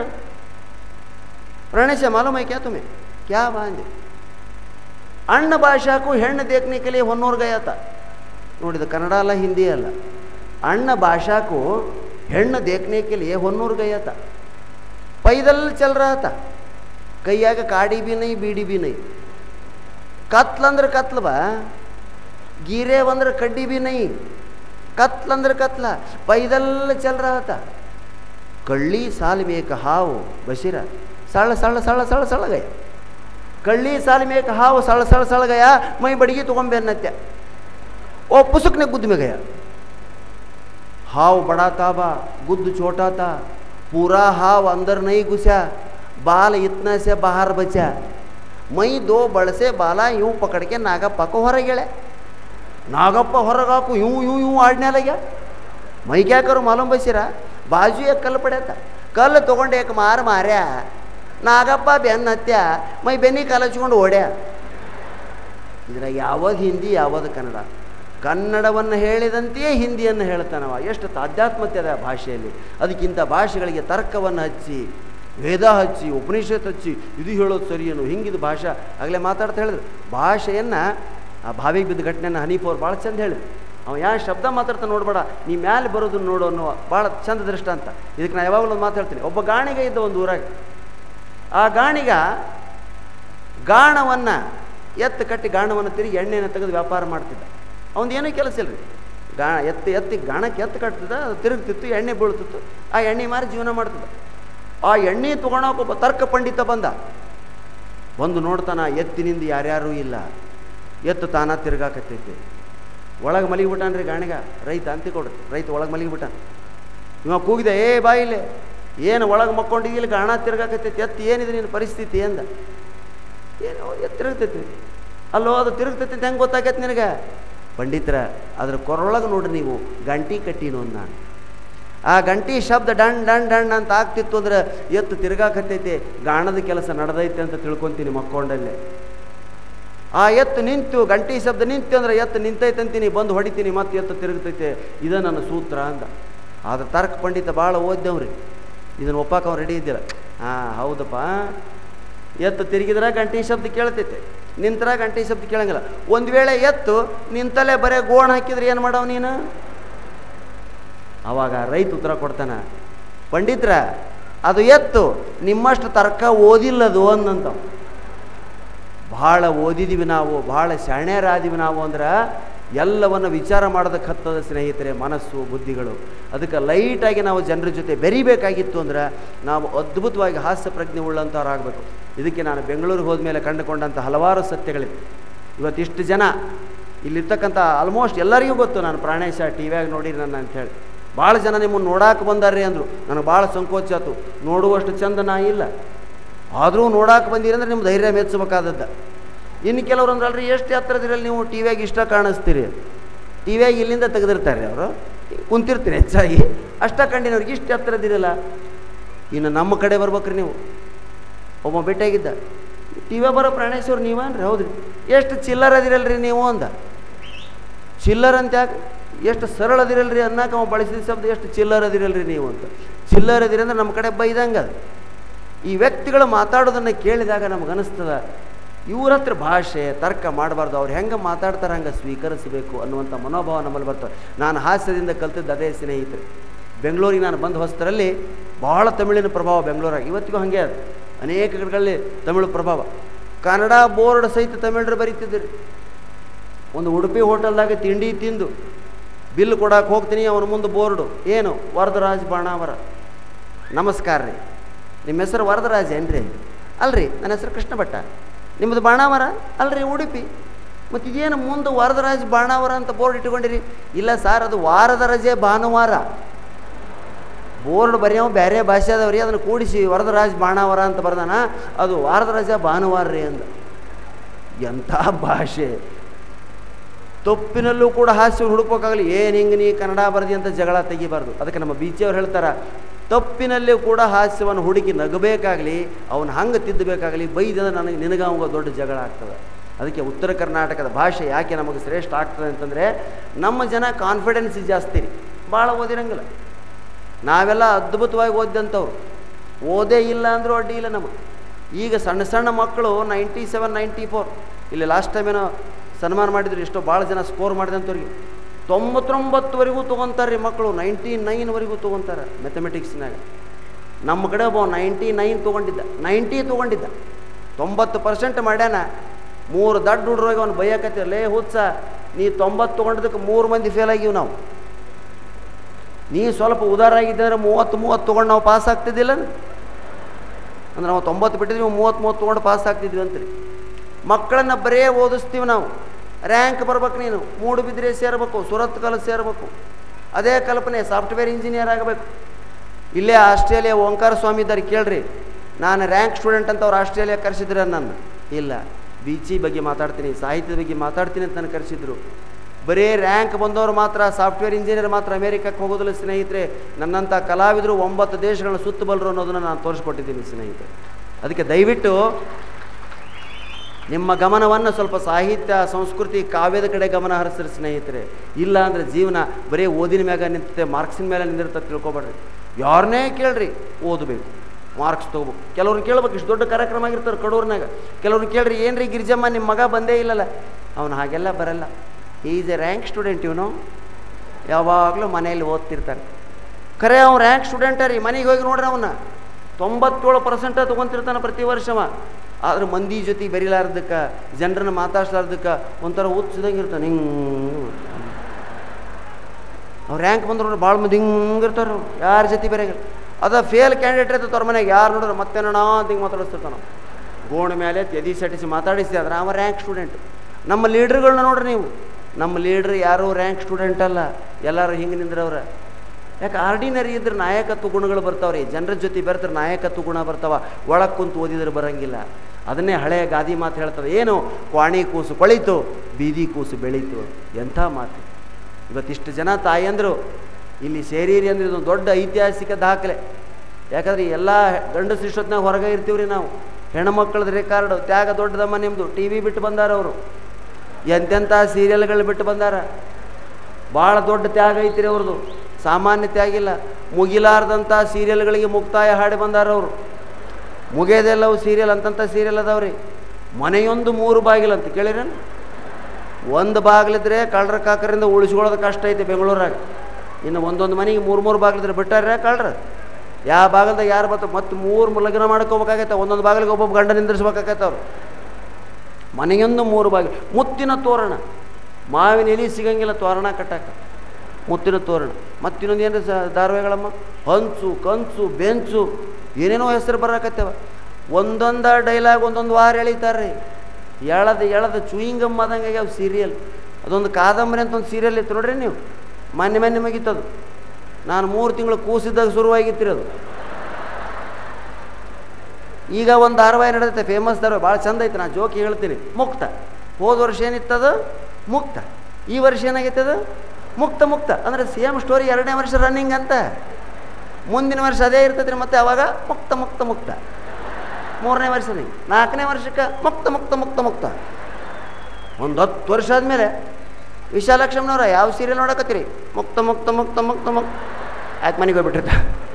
प्रणय से मालूम है क्या तुम्हें क्या बांधे अन्न भाषा को ಹೆಣ್ಣು देखने के लिए ಹೊನ್ನೂರು गया था ನೋಡಿದ ಕನ್ನಡ ಅಲ್ಲ ಹಿಂದಿ ಅಲ್ಲ अन्न भाषा को ಹೆಣ್ಣು देखने के लिए ಹೊನ್ನೂರು गया था पैदल चल रहा था ಕೈಯಾಗ ಕಾಡಿ ಬಿ ನೈ ಬೀಡಿ ಬಿ ನೈ ಕತ್ಲಂದ್ರೆ ಕತ್ಲ ಬಾ ಗೀರೆ ಅಂದ್ರೆ ಕಡ್ಡಿ ಬಿ ನೈ ಕತ್ಲಂದ್ರೆ ಕತ್ಲ पैदल चल रहा था कಳ್ಳಿ साल में एक हाव बशीरा सड़ सड़ सड़ सड़ सड़ गया कಳ್ಳಿ साल में एक हाव सड़ सड़ सड़ गया मैं बड़गी ತೊಗೊಂಬೇನ್ನತ್ಯ ओ पुसक ने गुद्द में गया हाव बड़ा था बा गुद्द छोटा था पूरा हाव अंदर नहीं घुसा बाल इतना से बाहर बचा मैं दो बड़ से बाला यूं पकड़ के नागप्ಪ को ಹೊರಗೆ ಎಳೆ ನಾಗಪ್ಪ ಹೊರಗಾಕು यूं यूं यूं ಆಡ್ನೆ लग्या मैं क्या करूं मालूम बशीरा बाजू एक कल पड़ा था कल ತಗೊಂಡು एक ಮಾರ್ ಮಾರ್ಯ ನಾಗಪ್ಪ ಬೆನ್ನ ಹತ್ಯ ಮೈ ಬೆನ್ನಿ ಕಾಲಚ್ಕೊಂಡು ಓಡ್ಯ ಇದ್ರಾಗ ಯಾವುದು ಹಿಂದಿ ಯಾವುದು ಕನ್ನಡ ಕನ್ನಡವನ್ನು ಹೇಳಿದಂತೆಯೇ ಹಿಂದಿಯನ್ನು ಹೇಳ್ತಾನವ ಎಷ್ಟು ತಾಧ್ಯಾತ್ಮತೆ ಅದ ಭಾಷೆಯಲ್ಲಿ ಅದಕ್ಕಿಂತ ಭಾಷೆಗಳಿಗೆ ತರ್ಕವನ್ನು ಹಚ್ಚಿ ವೇದ ಹಚ್ಚಿ ಉಪನಿಷತ್ ಹಚ್ಚಿ ಇದು ಹೇಳೋದು ಸರಿಯೇನು ಹಿಂಗಿದು ಭಾಷಾ ಆಗಲೇ ಮಾತಾಡ್ತಾ ಹೇಳಿದ್ರು ಭಾಷೆಯನ್ನು ಆ ಬಾವಿಗೆ ಬಿದ್ದ ಘಟನೆಯನ್ನು ಹನೀಫ್ ಅವ್ರು ಭಾಳ ಚಂದ ಹೇಳಿದ್ರು ಅವ ಯಾವ ಶಬ್ದ ಮಾತಾಡ್ತಾ ನೋಡ್ಬೇಡ ನೀ ಮ್ಯಾಲೆ ಬರೋದನ್ನ ನೋಡು ಅನ್ನೋ ಭಾಳ ಚಂದ ದೃಷ್ಟ ಅಂತ ಇದಕ್ಕೆ ನಾ ಯಾವಾಗಲೂ ಒಂದು ಮಾತಾಡ್ತೀನಿ ಒಬ್ಬ ಗಾಣಿಗ ಇದ್ದ ಒಂದು ಊರಾಗ ಆ ಗಾಣಿಗ ಗಾಣವನ್ನು ಎತ್ತು ಕಟ್ಟಿ ಗಾಣವನ್ನು ತಿರುಗಿ ಎಣ್ಣೆಯನ್ನು ತೆಗೆದು ವ್ಯಾಪಾರ ಮಾಡ್ತಿದ್ದ ಅವನು ಏನೂ ಕೆಲಸ ಇಲ್ಲ ರೀ ಗಾ ಎತ್ತಿ ಎತ್ತಿ ಗಾಣಕ್ಕೆ ಎತ್ತು ಕಟ್ತಿದ್ದ ಅದು ತಿರುಗ್ತಿತ್ತು ಎಣ್ಣೆ ಬೀಳ್ತಿತ್ತು ಆ ಎಣ್ಣೆ ಮಾರಿ ಜೀವನ ಮಾಡ್ತಿದ್ದ ಆ ಎಣ್ಣೆ ತೊಗೊಳೋಕೆ ಒಬ್ಬ ತರ್ಕ ಪಂಡಿತ ಬಂದ ಬಂದು ನೋಡ್ತಾನ ಎತ್ತಿನಿಂದ ಯಾರ್ಯಾರೂ ಇಲ್ಲ ಎತ್ತು ತಾನ ತಿರುಗಾಕತ್ತೈತಿ ಒಳಗೆ ಮಲಗಿಬಿಟ್ಟಾನ್ರಿ ಗಾಣಿಗ ರೈತ ಅಂತ ಕೊಡ್ರಿ ರೈತ ಒಳಗೆ ಮಲಗಿಬಿಟ್ಟಾನ ಇವ ಕೂಗಿದೆ ಏ ಬಾಯಿಲೆ ಏನು ಒಳಗೆ ಮಕ್ಕೊಂಡಿದ್ದಿಲ್ಲ ಗಾಣ ತಿರ್ಗಾಕತ್ತೈತಿ ಎತ್ತು ಏನಿದೆ ನಿನ್ನ ಪರಿಸ್ಥಿತಿ ಎಂದ ಏನು ಎತ್ತು ತಿರುಗ್ತೈತಿ ಅಲ್ಲೋ ಅದು ತಿರುಗ್ತೈತಿ ಅಂತ ಹೆಂಗೆ ಗೊತ್ತಾಗೈತೆ ನಿನಗೆ ಪಂಡಿತರ ಅದ್ರ ಕೊರೊಳಗೆ ನೋಡ್ರಿ ನೀವು ಗಂಟಿ ಕಟ್ಟಿನು ಅಂದ ನಾನು ಆ ಗಂಟಿ ಶಬ್ದ ಡಣ್ ಡಣ್ ಡಣ್ ಅಂತ ಆಗ್ತಿತ್ತು ಅಂದ್ರೆ ಎತ್ತು ತಿರ್ಗಾಕತ್ತೈತೆ ಗಾಣದ ಕೆಲಸ ನಡೆದೈತೆ ಅಂತ ತಿಳ್ಕೊತೀನಿ ಮಕ್ಕೊಂಡಲ್ಲೇ ಆ ಎತ್ತು ನಿಂತು ಗಂಟಿ ಶಬ್ದ ನಿಂತು ಅಂದ್ರೆ ಎತ್ತು ನಿಂತೈತೆ ಅಂತೀನಿ ಬಂದು ಹೊಡಿತೀನಿ ಮತ್ತೆ ಎತ್ತು ತಿರುಗ್ತೈತೆ ಇದ ನನ್ನ ಸೂತ್ರ ಅಂದ ಆದ್ರೆ ತರ್ಕ ಪಂಡಿತ ಭಾಳ ಓದ್ದವ್ರಿ ಇದನ್ನು ಒಪ್ಪಾಕ ಅವ್ನು ರೆಡಿ ಇದ್ದಿಲ್ಲ ಹಾಂ ಹೌದಪ್ಪ ಎತ್ತು ತಿರುಗಿದ್ರೆ ಗಂಟಿ ಶಬ್ದ ಕೇಳ್ತೈತೆ ನಿಂತರ ಗಂಟಿ ಶಬ್ದ ಕೇಳಂಗಿಲ್ಲ ಒಂದು ವೇಳೆ ಎತ್ತು ನಿಂತಲೇ ಬರೇ ಗೋಣ ಹಾಕಿದ್ರೆ ಏನು ಮಾಡವ್ ನೀನು ಅವಾಗ ರೈತ ಉತ್ತರ ಕೊಡ್ತಾನ ಪಂಡಿತ್ರ ಅದು ಎತ್ತು ನಿಮ್ಮಷ್ಟು ತರ್ಕ ಓದಿಲ್ಲದು ಅಂದಂತ ಭಾಳ ಓದಿದೀವಿ ನಾವು ಭಾಳ ಶಾಣ್ಯರಾದೀವಿ ನಾವು ಅಂದ್ರೆ ಎಲ್ಲವನ್ನು ವಿಚಾರ ಮಾಡೋದಕ್ಕೆ ಹತ್ತದ ಸ್ನೇಹಿತರೆ ಮನಸ್ಸು ಬುದ್ಧಿಗಳು ಅದಕ್ಕೆ ಲೈಟಾಗಿ ನಾವು ಜನರ ಜೊತೆ ಬೆರಿಬೇಕಾಗಿತ್ತು ಅಂದ್ರೆ ನಾವು ಅದ್ಭುತವಾಗಿ ಹಾಸ್ಯ ಪ್ರಜ್ಞೆ ಉಳ್ಳಂಥವ್ರಾಗಬೇಕು ಇದಕ್ಕೆ ನಾನು ಬೆಂಗಳೂರಿಗೆ ಹೋದ್ಮೇಲೆ ಕಂಡುಕೊಂಡಂಥ ಹಲವಾರು ಸತ್ಯಗಳಿವೆ ಇವತ್ತಿಷ್ಟು ಜನ ಇಲ್ಲಿರ್ತಕ್ಕಂಥ ಆಲ್ಮೋಸ್ಟ್ ಎಲ್ಲರಿಗೂ ಗೊತ್ತು ನಾನು ಪ್ರಾಣೇಶ ಟಿ ವಿಯಾಗ ನೋಡಿರಿ ನನ್ನ ಅಂಥೇಳಿ ಭಾಳ ಜನ ನಿಮ್ಮನ್ನು ನೋಡಾಕ ಬಂದಾರ್ರಿ ಅಂದರು ನನಗೆ ಭಾಳ ಸಂಕೋಚ ಆಯ್ತು ನೋಡುವಷ್ಟು ಚಂದ ನಾ ಇಲ್ಲ ಆದರೂ ನೋಡಾಕ ಬಂದಿರಿ ಅಂದ್ರೆ ನಿಮ್ಮ ಧೈರ್ಯ ಮೆಚ್ಚಬೇಕಾದದ್ದ ಇನ್ನು ಕೆಲವ್ರು ಅಂದ್ರಲ್ರಿ ಎಷ್ಟು ಹತ್ರದಿರಲ್ಲ ನೀವು ಟಿ ವಿಯಾಗ ಇಷ್ಟ ಕಾಣಿಸ್ತೀರಿ ಟಿ ವಿಯಾಗ ಇಲ್ಲಿಂದ ತೆಗೆದಿರ್ತಾರೆ ಅವರು ಕುಂತಿರ್ತೀರಿ ಹೆಚ್ಚಾಗಿ ಅಷ್ಟ ಕಂಡಿನವ್ರಿಗೆ ಇಷ್ಟು ಹತ್ರದಿರಲ್ಲ ಇನ್ನು ನಮ್ಮ ಕಡೆ ಬರ್ಬೇಕ್ರಿ ನೀವು ಒಬ್ಬ ಭೇಟಿಯಾಗಿದ್ದ ಟಿ ವಿ ಬರೋ ಪ್ರಾಣೇಶ್ವರ್ ನೀವೇನ್ರಿ ಹೌದ್ರಿ ಎಷ್ಟು ಚಿಲ್ಲರ್ ಅದಿರಲ್ರಿ ನೀವು ಅಂದ ಚಿಲ್ಲರ್ ಅಂತ ಯಾಕೆ ಎಷ್ಟು ಸರಳ ಅದಿರಲ್ರಿ ಅನ್ನಕ್ಕೆ ಅವ ಬಳಸಿದ ಶಬ್ದ ಎಷ್ಟು ಚಿಲ್ಲರ್ ಅದಿರಲ್ರಿ ನೀವು ಅಂತ ಚಿಲ್ಲರ್ ಅದಿರಿ ಅಂದ್ರೆ ನಮ್ಮ ಕಡೆ ಬೈದಂಗೆ ಅದು ಈ ವ್ಯಕ್ತಿಗಳು ಮಾತಾಡೋದನ್ನು ಕೇಳಿದಾಗ ನಮ್ಗೆ ಅನಿಸ್ತದ ಇವ್ರ ಹತ್ರ ಭಾಷೆ ತರ್ಕ ಮಾಡಬಾರ್ದು ಅವ್ರು ಹೆಂಗೆ ಮಾತಾಡ್ತಾರೆ ಹಂಗೆ ಸ್ವೀಕರಿಸಬೇಕು ಅನ್ನುವಂಥ ಮನೋಭಾವ ನಮ್ಮಲ್ಲಿ ಬರ್ತವೆ ನಾನು ಹಾಸ್ಯದಿಂದ ಕಲ್ತಿದ್ದು ಅದೇ ಸ್ನೇಹಿತರೆ ಬೆಂಗಳೂರಿಗೆ ನಾನು ಬಂದ ಹೊಸದರಲ್ಲಿ ಭಾಳ ತಮಿಳಿನ ಪ್ರಭಾವ ಬೆಂಗಳೂರಾಗ ಇವತ್ತಿಗೂ ಹಾಗೆ ಅದು ಅನೇಕ ಕಡೆಗಳಲ್ಲಿ ತಮಿಳು ಪ್ರಭಾವ ಕನ್ನಡ ಬೋರ್ಡ್ ಸಹಿತ ತಮಿಳರು ಬರೀತಿದ್ದರು ಒಂದು ಉಡುಪಿ ಹೋಟೆಲ್ದಾಗ ತಿಂಡಿ ತಿಂದು ಬಿಲ್ ಕೊಡಕ್ಕೆ ಹೋಗ್ತೀನಿ ಅವನ ಮುಂದೆ ಬೋರ್ಡು ಏನು ವರದರಾಜ್ ಬಾಣಾವರ ನಮಸ್ಕಾರ ರೀ ನಿಮ್ಮ ಹೆಸರು ವರದರಾಜ್ ಏನ್ರಿ ಅಲ್ರಿ ನನ್ನ ಹೆಸರು ಕೃಷ್ಣ ಭಟ್ಟ ನಿಮ್ಮದು ಬಾಣಾವರ ಅಲ್ರಿ ಉಡುಪಿ ಮತ್ತು ಇದೇನು ಮುಂದೆ ವರದರಾಜ್ ಬಾಣಾವರ ಅಂತ ಬೋರ್ಡ್ ಇಟ್ಕೊಂಡಿರಿ ಇಲ್ಲ ಸರ್ ಅದು ವಾರದ ರಜೆ ಭಾನುವಾರ ಬೋರ್ಡ್ ಬರೆಯೋ ಬೇರೆ ಭಾಷೆ ಅದಾವ್ರಿ ಅದನ್ನು ಕೂಡಿಸಿ ವರದರಾಜ್ ಬಾಣಾವರ ಅಂತ ಬರ್ದಾನ ಅದು ವಾರದ ರಜೆ ಭಾನುವಾರ ರೀ ಅಂದ ಎಂಥ ಭಾಷೆ ತಪ್ಪಿನಲ್ಲೂ ಕೂಡ ಹಾಸ್ಯ ಹುಡುಕೋಕ್ಕಾಗಲಿ ಏನು ಹಿಂಗೆ ನೀ ಕನ್ನಡ ಬರದಿ ಅಂತ ಜಗಳ ತೆಗಿಬಾರ್ದು ಅದಕ್ಕೆ ನಮ್ಮ ಬೀಚಿಯವ್ರು ಹೇಳ್ತಾರೆ ತಪ್ಪಿನಲ್ಲೂ ಕೂಡ ಹಾಸ್ಯವನ್ನು ಹುಡುಕಿ ನಗಬೇಕಾಗಲಿ ಅವನು ಹಂಗೆ ತಿದ್ದಬೇಕಾಗಲಿ ಬೈದ ನನಗೆ ನಿನಗೆ ಅವಾಗ ದೊಡ್ಡ ಜಗಳ ಆಗ್ತದೆ ಅದಕ್ಕೆ ಉತ್ತರ ಕರ್ನಾಟಕದ ಭಾಷೆ ಯಾಕೆ ನಮಗೆ ಶ್ರೇಷ್ಠ ಆಗ್ತದೆ ಅಂತಂದರೆ ನಮ್ಮ ಜನ ಕಾನ್ಫಿಡೆನ್ಸ್ ಜಾಸ್ತಿ ರೀ ಭಾಳ ಓದಿರಂಗಿಲ್ಲ ನಾವೆಲ್ಲ ಅದ್ಭುತವಾಗಿ ಓದಿದಂಥವ್ರು ಓದೇ ಇಲ್ಲ ಅಂದರೂ ಅಡ್ಡಿ ಇಲ್ಲ ನಮಗೆ ಈಗ ಸಣ್ಣ ಸಣ್ಣ ಮಕ್ಕಳು ನೈಂಟಿ ಸೆವೆನ್ ನೈಂಟಿ ಫೋರ್ ಇಲ್ಲಿ ಲಾಸ್ಟ್ ಟೈಮ್ ಏನೋ ಸನ್ಮಾನ ಮಾಡಿದ್ರು ಎಷ್ಟೋ ಭಾಳ ಜನ ಸ್ಕೋರ್ ಮಾಡಿದಂಥವ್ರಿಗೆ ತೊಂಬತ್ತೊಂಬತ್ತುವರೆಗೂ ತೊಗೊತಾರೆ ರೀ ಮಕ್ಕಳು ನೈಂಟಿ ನೈನ್ವರೆಗೂ ತೊಗೊತಾರೆ ಮೆಥಮೆಟಿಕ್ಸ್ನಾಗ ನಮ್ಮ ಕಡೆ ಒಬ್ಬ ನೈಂಟಿ ನೈನ್ ತೊಗೊಂಡಿದ್ದ ನೈಂಟಿ ತೊಗೊಂಡಿದ್ದ ತೊಂಬತ್ತು ಪರ್ಸೆಂಟ್ ಮಾಡ್ಯಾನ ಮೂರು ದಡ್ಡ ಹುಡ್ರೋಗಿ ಅವ್ನು ಬೈಯಕತ್ತಿರ ಲೇ ಹುಚ್ಚ ನೀ ತೊಂಬತ್ತು ತೊಗೊಂಡಿದ್ದಕ್ಕೆ ಮೂರು ಮಂದಿ ಫೇಲ್ ಆಗಿವಿ ನಾವು ನೀ ಸ್ವಲ್ಪ ಉದಾರ ಆಗಿದ್ದೆ ಅಂದ್ರೆ ಮೂವತ್ತು ಮೂವತ್ತು ತೊಗೊಂಡು ನಾವು ಪಾಸ್ ಆಗ್ತಿದ್ದಿಲ್ಲ ಅಂದ್ರೆ ನಾವು ತೊಂಬತ್ತು ಬಿಟ್ಟಿದ್ವಿ ಮೂವತ್ತು ಮೂವತ್ತು ತೊಗೊಂಡು ಪಾಸ್ ಆಗ್ತಿದ್ವಿ ಅಂತ್ರಿ ಮಕ್ಕಳನ್ನು ಬರೇ ಓದಿಸ್ತೀವಿ ನಾವು ರ್ಯಾಂಕ್ ಬರ್ಬೇಕು ನೀನು ಮೂಡು ಬಿದ್ದರೆ ಸೇರಬೇಕು ಸುರತ್ ಕಲ ಸೇರಬೇಕು ಅದೇ ಕಲ್ಪನೆ ಸಾಫ್ಟ್ವೇರ್ ಇಂಜಿನಿಯರ್ ಆಗಬೇಕು ಇಲ್ಲೇ ಆಸ್ಟ್ರೇಲಿಯಾ ಓಂಕಾರ ಸ್ವಾಮಿ ಇದ್ದಾರೆ ಕೇಳ್ರಿ ನಾನು ರ್ಯಾಂಕ್ ಸ್ಟೂಡೆಂಟ್ ಅಂತ ಅವ್ರು ಆಸ್ಟ್ರೇಲಿಯಾ ಕರೆಸಿದ್ರೆ ನನ್ನ ಇಲ್ಲ ಬೀಚಿ ಬಗ್ಗೆ ಮಾತಾಡ್ತೀನಿ ಸಾಹಿತ್ಯದ ಬಗ್ಗೆ ಮಾತಾಡ್ತೀನಿ ಅಂತ ನಾನು ಕರೆಸಿದ್ರು ಬರೀ ರ್ಯಾಂಕ್ ಬಂದವರು ಮಾತ್ರ ಸಾಫ್ಟ್ವೇರ್ ಇಂಜಿನಿಯರ್ ಮಾತ್ರ ಅಮೇರಿಕಕ್ಕೆ ಹೋಗೋದಿಲ್ಲ ಸ್ನೇಹಿತರೆ ನನ್ನಂಥ ಕಲಾವಿದರು ಒಂಬತ್ತು ದೇಶಗಳನ್ನ ಸುತ್ತಬಲ್ಲರು ಅನ್ನೋದನ್ನು ನಾನು ತೋರಿಸ್ಕೊಟ್ಟಿದ್ದೀನಿ ಸ್ನೇಹಿತರೆ ಅದಕ್ಕೆ ದಯವಿಟ್ಟು ನಿಮ್ಮ ಗಮನವನ್ನು ಸ್ವಲ್ಪ ಸಾಹಿತ್ಯ ಸಂಸ್ಕೃತಿ ಕಾವ್ಯದ ಕಡೆ ಗಮನ ಹರಿಸ್ರಿ ಸ್ನೇಹಿತರೆ ಇಲ್ಲ ಅಂದರೆ ಜೀವನ ಬರೀ ಓದಿನ ಮ್ಯಾಗ ನಿಂತತೆ ಮಾರ್ಕ್ಸಿನ ಮೇಲೆ ನಿಂದಿರ್ತದೆ ತಿಳ್ಕೊಬೇಡ್ರಿ ಯಾರನ್ನೇ ಕೇಳ್ರಿ ಓದಬೇಕು ಮಾರ್ಕ್ಸ್ ತೊಗೋಬೇಕು ಕೆಲವ್ರು ಕೇಳ್ಬೇಕು ಇಷ್ಟು ದೊಡ್ಡ ಕಾರ್ಯಕ್ರಮ ಆಗಿರ್ತಾರೆ ಕಡೂರ್ನಾಗ ಕೆಲವ್ರು ಕೇಳ್ರಿ ಏನ್ರಿ ಗಿರಿಜಮ್ಮ ನಿಮ್ಮ ಮಗ ಬಂದೇ ಇಲ್ಲಲ್ಲ ಅವನು ಹಾಗೆಲ್ಲ ಬರಲ್ಲ ಈಸ್ ಎ ರ್ಯಾಂಕ್ ಸ್ಟೂಡೆಂಟ್ ಇವನು ಯಾವಾಗಲೂ ಮನೆಯಲ್ಲಿ ಓದ್ತಿರ್ತಾನೆ ಖರೆ ಅವ್ನು ರ್ಯಾಂಕ್ ಸ್ಟೂಡೆಂಟ ರೀ ಮನೆಗೆ ಹೋಗಿ ನೋಡ್ರಿ ಅವನ್ನ ತೊಂಬತ್ತೇಳು ಪರ್ಸೆಂಟ ತೊಗೊಂತಿರ್ತಾನೆ ಪ್ರತಿ ವರ್ಷವ ಆದ್ರೆ ಮಂದಿ ಜೊತೆ ಬೆರಿಲಾರ್ದಕ್ಕೆ ಜನರನ್ನ ಮಾತಾಡ್ಸ್ಲಾರ್ದಕ್ಕೆ ಒಂಥರ ಹುಚ್ಚಿದಂಗೆ ಇರ್ತಾನೆ ಹಿಂಗೆ ಅವ್ರು ರ್ಯಾಂಕ್ ಬಂದ್ರು ಭಾಳ ಮಂದಿ ಹಿಂಗಿರ್ತಾರೆ ಯಾರ ಜೊತೆ ಬೇರೆ ಅದ ಫೇಲ್ ಕ್ಯಾಂಡಿಡೇಟ್ ಇರ್ತದೆ ಅವ್ರ ಮನೆಗೆ ಯಾರು ನೋಡಿದ್ರೆ ಮತ್ತೆ ನೋಡ ಅಂತ ಹಿಂಗೆ ಮಾತಾಡಿಸ್ತಿರ್ತಾನೆ ಗೋಣ ಮೇಲೆ ತೆದಿ ಸಟಿಸಿ ಮಾತಾಡಿಸಿ ಆದ್ರೆ ಅವ ರ್ಯಾಂಕ್ ಸ್ಟೂಡೆಂಟ್ ನಮ್ಮ ಲೀಡ್ರ್ಗಳನ್ನ ನೋಡ್ರಿ ನೀವು ನಮ್ಮ ಲೀಡ್ರ್ ಯಾರೂ ರ್ಯಾಂಕ್ ಸ್ಟೂಡೆಂಟ್ ಅಲ್ಲ ಎಲ್ಲರೂ ಹಿಂಗೆ ನಿಂದ್ರವ್ರ ಯಾಕೆ ಆರ್ಡಿನರಿ ಇದ್ರೆ ನಾಯಕತ್ವ ಗುಣಗಳು ಬರ್ತಾವ್ರಿ ಜನರ ಜೊತೆ ಬೆರೆದ್ರೆ ನಾಯಕತ್ವ ಗುಣ ಬರ್ತಾವ ಒಳಗೆ ಕುಂತು ಓದಿದ್ರೆ ಬರಂಗಿಲ್ಲ ಅದನ್ನೇ ಹಳೆಯ ಗಾದಿ ಮಾತು ಹೇಳ್ತದೆ ಏನು ಕ್ವಾಣಿ ಕೂಸು ಕೊಳಿತು ಬೀದಿ ಕೂಸು ಬೆಳೀತು ಎಂಥ ಮಾತು ಇವತ್ತಿಷ್ಟು ಜನ ತಾಯಂದರು ಇಲ್ಲಿ ಸೇರೀರಿ ಅಂದ್ರೆ ಇದೊಂದು ದೊಡ್ಡ ಐತಿಹಾಸಿಕ ದಾಖಲೆ ಯಾಕಂದ್ರೆ ಎಲ್ಲ ಗಂಡಸು ಇಷ್ಟೊತ್ತಿನಾಗ ಹೊರಗೆ ಇರ್ತೀವಿ ರೀ ನಾವು ಹೆಣ್ಮಕ್ಳದ ರೆಕಾರ್ಡ್ ತ್ಯಾಗ ದೊಡ್ಡದಮ್ಮ ನಿಮ್ಮದು ಟಿ ವಿ ಬಿಟ್ಟು ಬಂದಾರ ಅವರು ಎಂತೆಂಥ ಸೀರಿಯಲ್ಗಳು ಬಿಟ್ಟು ಬಂದಾರ ಭಾಳ ದೊಡ್ಡ ತ್ಯಾಗ ಐತ್ರಿ ಅವ್ರದ್ದು ಸಾಮಾನ್ಯ ತ್ಯಾಗ ಇಲ್ಲ ಮುಗಿಲಾರ್ದಂಥ ಸೀರಿಯಲ್ಗಳಿಗೆ ಮುಕ್ತಾಯ ಹಾಡಿ ಬಂದಾರ ಅವರು ಮುಗಿಯೋದೆಲ್ಲವು ಸೀರಿಯಲ್ ಅಂತಂಥ ಸೀರಿಯಲ್ ಅದಾವ್ರಿ ಮನೆಯೊಂದು ಮೂರು ಬಾಗಿಲಂತ ಕೇಳಿರೇನು ಒಂದು ಬಾಗಿಲಿದ್ರೆ ಕಳ್ರ ಕಾಕರಿಂದ ಉಳಿಸ್ಕೊಳ್ಳೋದು ಕಷ್ಟ ಐತೆ ಬೆಂಗಳೂರಾಗ ಇನ್ನು ಒಂದೊಂದು ಮನೆಗೆ ಮೂರು ಮೂರು ಬಾಗಿಲಿದ್ರೆ ಬಿಟ್ಟಾರ್ರೆ ಕಳ್ರ ಯಾವ ಬಾಗಿಲ್ದಾಗ ಯಾರು ಬರ್ತಾರೆ ಮತ್ತೆ ಮೂರು ಲಗ್ನ ಮಾಡ್ಕೋಬೇಕಾಗೈತೆ ಒಂದೊಂದು ಬಾಗಿಲಿಗೆ ಒಬ್ಬೊಬ್ಬ ಗಂಡ ನಿಂದ್ರಿಸ್ಬೇಕಾಗೈತೆ ಅವ್ರು ಮನೆಯೊಂದು ಮೂರು ಬಾಗಿಲು ಮುತ್ತಿನ ತೋರಣ ಮಾವಿನ ಎಲೆ ಸಿಗಂಗಿಲ್ಲ ತೋರಣ ಕಟ್ಟಕ್ಕೆ ಮುತ್ತಿನ ತೋರಣ ಮತ್ತಿನ್ನೊಂದು ಏನು ಧಾರಾವಾಹಿಗಳಮ್ಮ ಹಂಚು ಕಂಚು ಬೆಂಚು ಏನೇನೋ ಹೆಸರು ಬರಾಕತ್ತೇವ ಒಂದೊಂದು ಡೈಲಾಗ್ ಒಂದೊಂದು ವಾರ ಎಳಿತಾರೆ ಎಳದ ಎಳದ ಚೂಯಿಂಗಮ್ ಆದಂಗೆ ಆಗ್ಯಾವ ಸೀರಿಯಲ್ ಅದೊಂದು ಕಾದಂಬರಿ ಅಂತ ಒಂದು ಸೀರಿಯಲ್ ಇತ್ತು ನೋಡ್ರಿ ನೀವು ಮೊನ್ನೆ ಮೊನ್ನೆ ಮುಗೀತದು ನಾನು ಮೂರು ತಿಂಗಳು ಕೂಸಿದ್ದಾಗ ಶುರುವಾಗಿತ್ತಿರಿ ಅದು ಈಗ ಒಂದು ಧಾರಾವಾಹಿ ನಡೆದೈತೆ ಫೇಮಸ್ ಧಾರಾವಾಹಿ ಭಾಳ ಚಂದ ಐತೆ ನಾನು ಜೋಕಿ ಹೇಳ್ತೀನಿ ಮುಕ್ತ ಹೋದ ವರ್ಷ ಏನಿತ್ತದು ಮುಕ್ತ ಈ ವರ್ಷ ಏನಾಗೈತೆ ಅದು ಮುಕ್ತ ಮುಕ್ತ ಅಂದರೆ ಸೇಮ್ ಸ್ಟೋರಿ ಎರಡನೇ ವರ್ಷ ರನ್ನಿಂಗ್ ಅಂತ ಮುಂದಿನ ವರ್ಷ ಅದೇ ಇರ್ತೈತೆ ರೀ ಮತ್ತೆ ಅವಾಗ ಮುಕ್ತ ಮುಕ್ತ ಮುಕ್ತ ಮೂರನೇ ವರ್ಷ ರೀ ನಾಲ್ಕನೇ ವರ್ಷಕ್ಕೆ ಮುಕ್ತ ಮುಕ್ತ ಮುಕ್ತ ಮುಕ್ತ ಒಂದು ಹತ್ತು ವರ್ಷ ಆದಮೇಲೆ ವಿಶಾಲಕ್ಷ್ಮನವ್ರ ಯಾವ ಸೀರಿಯಲ್ ನೋಡಕತ್ತೀರಿ ಮುಕ್ತ ಮುಕ್ತ ಮುಕ್ತ ಮುಕ್ತ ಮುಕ್ತ ಯಾಕೆ ಮನೆಗೆ ಹೋಗ್ಬಿಟ್ಟಿರ್ತ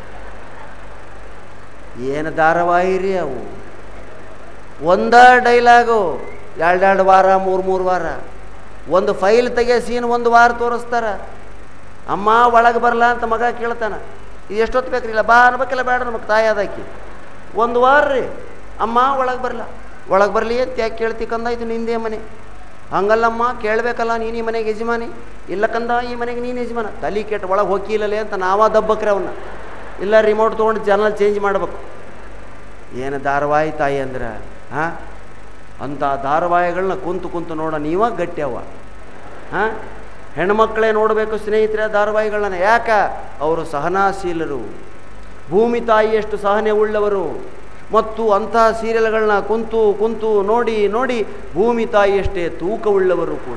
ಏನು ಧಾರಾವಾಹಿ ರೀ ಅವು ಒಂದ ಡೈಲಾಗು ಎರಡೆರಡು ವಾರ ಮೂರು ಮೂರು ವಾರ ಒಂದು ಫೈಲ್ ತೆಗೆ ಸೀನ್ ಒಂದು ವಾರ ತೋರಿಸ್ತಾರ ಅಮ್ಮ ಒಳಗೆ ಬರಲ್ಲ ಅಂತ ಮಗ ಕೇಳ್ತಾನ ಇದು ಎಷ್ಟೊತ್ತು ಬೇಕ್ರಿ ಇಲ್ಲ ಬಾ ಅನ್ಬೇಕಿಲ್ಲ ಬೇಡ ನಮಗೆ ತಾಯಿ ಆದಾಕಿ ಒಂದು ವಾರ ರೀ ಅಮ್ಮ ಒಳಗೆ ಬರಲ್ಲ ಒಳಗೆ ಬರಲಿ ಅಂತ ಯಾಕೆ ಕೇಳ್ತಿ ಕಂದ ಇದು ನಿಂದೇ ಮನೆ ಹಂಗಲ್ಲಮ್ಮ ಕೇಳಬೇಕಲ್ಲ ನೀನು ಈ ಮನೆಗೆ ಯಜಮಾನಿ ಇಲ್ಲ ಕಂದ ಈ ಮನೆಗೆ ನೀನು ಯಜಮಾನ ತಲೆ ಕೆಟ್ಟು ಒಳಗೆ ಹೋಗಿಲ್ಲಲೇ ಅಂತ ನಾವ ದಬ್ಬಕ್ರೆ ಅವನ್ನ ಇಲ್ಲ ರಿಮೋಟ್ ತೊಗೊಂಡು ಚಾನಲ್ ಚೇಂಜ್ ಮಾಡ್ಬೇಕು ಏನು ಧಾರಾವಾಹಿ ತಾಯಿ ಅಂದ್ರೆ ಹಾಂ ಅಂಥ ಧಾರಾವಾಹಿಗಳನ್ನ ಕುಂತು ಕುಂತು ನೋಡ ನೀವ ಗಟ್ಟಿಯವ ಹಾಂ ಹೆಣ್ಮಕ್ಳೇ ನೋಡಬೇಕು ಸ್ನೇಹಿತರೆ ಧಾರಾವಾಹಿಗಳನ್ನ ಯಾಕ ಅವರು ಸಹನಾಶೀಲರು ಭೂಮಿ ತಾಯಿಯಷ್ಟು ಸಹನೆ ಉಳ್ಳವರು ಮತ್ತು ಅಂತಹ ಸೀರಿಯಲ್ಗಳನ್ನ ಕುಂತು ಕುಂತು ನೋಡಿ ನೋಡಿ ಭೂಮಿ ತಾಯಿಯಷ್ಟೇ ತೂಕವುಳ್ಳವರು ಕೂಡ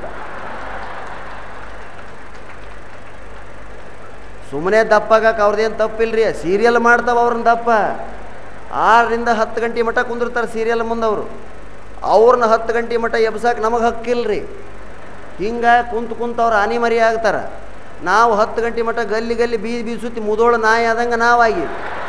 ಸುಮ್ಮನೆ ದಪ್ಪಾಗಕ್ಕೆ ಅವ್ರದ್ದೇನು ತಪ್ಪಿಲ್ರಿ ಸೀರಿಯಲ್ ಮಾಡ್ತಾವ ಅವ್ರನ್ನ ದಪ್ಪ ಆರರಿಂದ ಹತ್ತು ಗಂಟೆ ಮಟ್ಟ ಕುಂದಿರ್ತಾರೆ ಸೀರಿಯಲ್ ಮುಂದವರು ಅವ್ರನ್ನ ಹತ್ತು ಗಂಟೆ ಮಟ್ಟ ಎಬ್ಸಕ್ಕೆ ನಮಗೆ ಹಕ್ಕಿಲ್ರಿ ಹಿಂಗೆ ಕುಂತು ಕುಂತು ಅವ್ರು ಆನಿ ಮರಿ ಆಗ್ತಾರೆ ನಾವು ಹತ್ತು ಗಂಟೆ ಮಟ್ಟ ಗಲ್ಲಿ ಗಲ್ಲಿ ಬೀದಿ ಬೀದಿ ಸುತ್ತಿ ಮುದೋಳು ನಾಯಿ ಆದಂಗೆ ನಾವಾಗಿ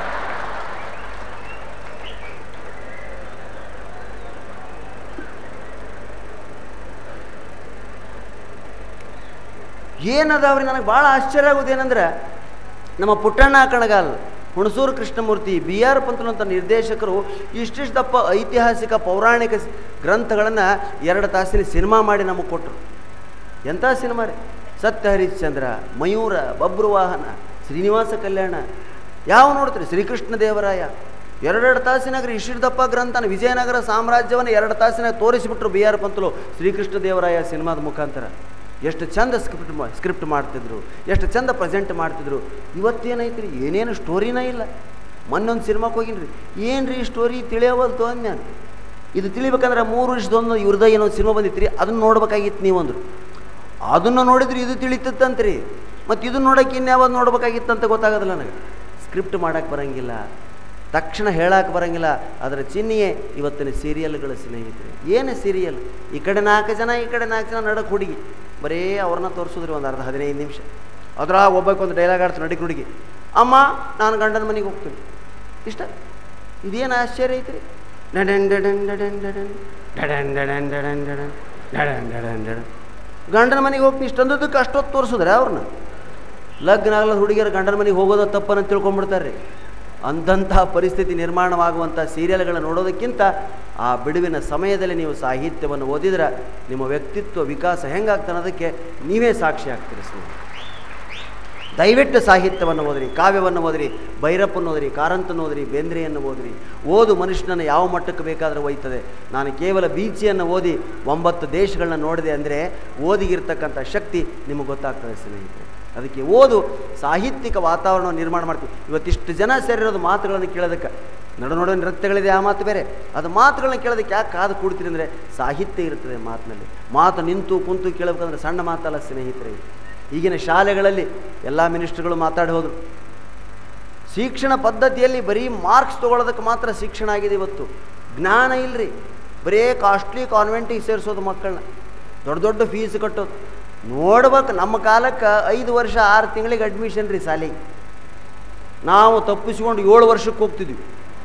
ಏನದಾವ್ರಿ ನನಗೆ ಭಾಳ ಆಶ್ಚರ್ಯ ಆಗೋದು ಏನಂದ್ರೆ ನಮ್ಮ ಪುಟ್ಟಣ್ಣ ಕಣಗಾಲ್ ಹುಣಸೂರು ಕೃಷ್ಣಮೂರ್ತಿ ಬಿ ಆರ್ ಪಂತಲು ಅಂತ ನಿರ್ದೇಶಕರು ಇಷ್ಟಿಷ್ಟು ದಪ್ಪ ಐತಿಹಾಸಿಕ ಪೌರಾಣಿಕ ಸ್- ಗ್ರಂಥಗಳನ್ನು ಎರಡು ತಾಸಿನ ಸಿನಿಮಾ ಮಾಡಿ ನಮಗೆ ಕೊಟ್ಟರು ಎಂಥ ಸಿನಿಮಾ ರೀ ಸತ್ಯ ಹರಿಶ್ಚಂದ್ರ ಮಯೂರ ಬಬ್ರುವಾಹನ ಶ್ರೀನಿವಾಸ ಕಲ್ಯಾಣ ಯಾವ ನೋಡ್ತೀರಿ ಶ್ರೀಕೃಷ್ಣ ದೇವರಾಯ ಎರಡೆರಡು ತಾಸಿನಾಗ ಇಷ್ಟಿಷ್ಟು ದಪ್ಪ ಗ್ರಂಥನ ವಿಜಯನಗರ ಸಾಮ್ರಾಜ್ಯವನ್ನು ಎರಡು ತಾಸಿನಾಗ ತೋರಿಸಿಬಿಟ್ರು ಬಿ ಆರ್ ಪಂತಲು ಶ್ರೀಕೃಷ್ಣ ದೇವರಾಯ ಸಿನಿಮಾದ ಮುಖಾಂತರ ಎಷ್ಟು ಚಂದ ಸ್ಕ್ರಿಪ್ಟ್ ಮಾ ಸ್ಕ್ರಿಪ್ಟ್ ಮಾಡ್ತಿದ್ರು ಎಷ್ಟು ಚಂದ ಪ್ರೆಸೆಂಟ್ ಮಾಡ್ತಿದ್ರು ಇವತ್ತೇನೈತ್ರಿ ಏನೇನು ಸ್ಟೋರಿನೇ ಇಲ್ಲ ಮೊನ್ನೊಂದು ಸಿನಿಮಾಕ್ಕೆ ಹೋಗಿನ್ರಿ ಏನು ರೀ ಸ್ಟೋರಿ ತಿಳಿಯವಲ್ತು ಅಂದ್ ನಾನು ಇದು ತಿಳಿಬೇಕಂದ್ರೆ ಮೂರು ವರ್ಷದೊಂದು ಇವ್ರದ ಏನೋ ಸಿನಿಮಾ ಬಂದಿತ್ತು ರೀ ಅದನ್ನು ನೋಡ್ಬೇಕಾಗಿತ್ತು ನೀವಂದ್ರು ಅದನ್ನು ನೋಡಿದ್ರೆ ಇದು ತಿಳಿತತ್ತಂತ್ರಿ ಮತ್ತು ಇದನ್ನು ನೋಡೋಕೆ ಇನ್ಯಾವುದು ನೋಡ್ಬೇಕಾಗಿತ್ತು ಅಂತ ಗೊತ್ತಾಗೋದಿಲ್ಲ ನನಗೆ ಸ್ಕ್ರಿಪ್ಟ್ ಮಾಡೋಕ್ಕೆ ಬರಂಗಿಲ್ಲ ತಕ್ಷಣ ಹೇಳಕ್ಕೆ ಬರಂಗಿಲ್ಲ ಅದರ ಚಿಹ್ನೆಯೇ ಇವತ್ತಿನ ಸೀರಿಯಲ್ಗಳ ಸ್ನೇಹಿತರೆ ಏನು ಸೀರಿಯಲ್ ಈ ಕಡೆ ನಾಲ್ಕು ಜನ ಈ ಕಡೆ ನಾಲ್ಕು ಜನ ನಡಕ್ಕೆ ಹುಡುಗಿ ಬರೀ ಅವ್ರನ್ನ ತೋರಿಸಿದ್ರಿ ಒಂದು ಅರ್ಧ ಹದಿನೈದು ನಿಮಿಷ ಅದ್ರ ಒಬ್ಬಕ್ಕೊಂದು ಡೈಲಾಗ್ ಆಡ್ತು ನಡಿಗೆ ಹುಡುಗಿ ಅಮ್ಮ ನಾನು ಗಂಡನ ಮನೆಗೆ ಹೋಗ್ತೀನಿ ಇಷ್ಟ ಇದೇನು ಆಶ್ಚರ್ಯ ಐತ್ರಿ ಡಡನ್ ಡಡನ್ ಡಡನ್ ಡಡನ್ ಡಡನ್ ಡಡನ್ ಡಡನ್ ಡಡನ್ ಡಡನ್ ಡಡನ್ ಡಡನ್ ಗಂಡನ ಮನೆಗೆ ಹೋಗ್ತೀನಿ ಇಷ್ಟೊಂದಕ್ಕೆ ಅಷ್ಟೊತ್ತು ತೋರಿಸಿದ್ರೆ ಅವ್ರನ್ನ ಲಗ್ನ ಆಗಲ್ಲ ಹುಡುಗಿಯರು ಗಂಡನ ಮನೆಗೆ ಹೋಗೋದು ತಪ್ಪನ್ನು ತಿಳ್ಕೊಂಡ್ಬಿಡ್ತಾರೆ ರೀ ಅಂದಂತಹ ಪರಿಸ್ಥಿತಿ ನಿರ್ಮಾಣವಾಗುವಂಥ ಸೀರಿಯಲ್ಗಳನ್ನ ನೋಡೋದಕ್ಕಿಂತ ಆ ಬಿಡುವಿನ ಸಮಯದಲ್ಲಿ ನೀವು ಸಾಹಿತ್ಯವನ್ನು ಓದಿದ್ರೆ ನಿಮ್ಮ ವ್ಯಕ್ತಿತ್ವ ವಿಕಾಸ ಹೆಂಗಾಗ್ತಾನೆ ಅನ್ನೋದಕ್ಕೆ ನೀವೇ ಸಾಕ್ಷಿ ಆಗ್ತೀರಿ ಸ್ನೇಹಿತರೆ ದಯವಿಟ್ಟು ಸಾಹಿತ್ಯವನ್ನು ಓದಿರಿ ಕಾವ್ಯವನ್ನು ಓದಿರಿ ಭೈರಪ್ಪನ್ನು ಓದಿರಿ ಕಾರಂತನ್ನು ಓದಿರಿ ಬೇಂದ್ರೆಯನ್ನು ಓದಿರಿ ಓದು ಮನುಷ್ಯನನ್ನು ಯಾವ ಮಟ್ಟಕ್ಕೆ ಬೇಕಾದರೂ ಒಯ್ತದೆ ನಾನು ಕೇವಲ ಬೀಚಿಯನ್ನು ಓದಿ ಒಂಬತ್ತು ದೇಶಗಳನ್ನ ನೋಡಿದೆ ಅಂದರೆ ಓದಿಗಿರ್ತಕ್ಕಂಥ ಶಕ್ತಿ ನಿಮಗೆ ಗೊತ್ತಾಗ್ತದೆ ಸ್ನೇಹಿತರೆ ಅದಕ್ಕೆ ಓದು ಸಾಹಿತ್ಯಿಕ ವಾತಾವರಣವನ್ನು ನಿರ್ಮಾಣ ಮಾಡ್ತೀವಿ ಇವತ್ತಿಷ್ಟು ಜನ ಸೇರಿರೋದು ಮಾತುಗಳನ್ನು ಕೇಳೋದಕ್ಕೆ ನಡು ನಡು ನೃತ್ಯಗಳಿದೆ ಆ ಮಾತು ಬೇರೆ ಅದು ಮಾತುಗಳನ್ನ ಕೇಳೋದಕ್ಕೆ ಯಾಕೆ ಕಾದು ಕೂಡ್ತೀರಿ ಅಂದರೆ ಸಾಹಿತ್ಯ ಇರ್ತದೆ ಮಾತಿನಲ್ಲಿ ಮಾತು ನಿಂತು ಕುಂತು ಕೇಳಬೇಕಂದ್ರೆ ಸಣ್ಣ ಮಾತಲ್ಲ ಸ್ನೇಹಿತರೆ ಈಗಿನ ಶಾಲೆಗಳಲ್ಲಿ ಎಲ್ಲ ಮಿನಿಸ್ಟ್ರುಗಳು ಮಾತಾಡಿ ಹೋದರು ಶಿಕ್ಷಣ ಪದ್ಧತಿಯಲ್ಲಿ ಬರೀ ಮಾರ್ಕ್ಸ್ ತೊಗೊಳೋದಕ್ಕೆ ಮಾತ್ರ ಶಿಕ್ಷಣ ಆಗಿದೆ ಇವತ್ತು ಜ್ಞಾನ ಇಲ್ಲರಿ ಬರೀ ಕಾಸ್ಟ್ಲಿ ಕಾನ್ವೆಂಟಿಗೆ ಸೇರಿಸೋದು ಮಕ್ಕಳನ್ನ ದೊಡ್ಡ ದೊಡ್ಡ ಫೀಸ್ ಕಟ್ಟೋದು ನೋಡ್ಬೇಕು ನಮ್ಮ ಕಾಲಕ್ಕೆ ಐದು ವರ್ಷ ಆರು ತಿಂಗಳಿಗೆ ಅಡ್ಮಿಷನ್ ರೀ ಶಾಲೆಗೆ ನಾವು ತಪ್ಪಿಸ್ಕೊಂಡು ಏಳು ವರ್ಷಕ್ಕೆ ಹೋಗ್ತಿದ್ವಿ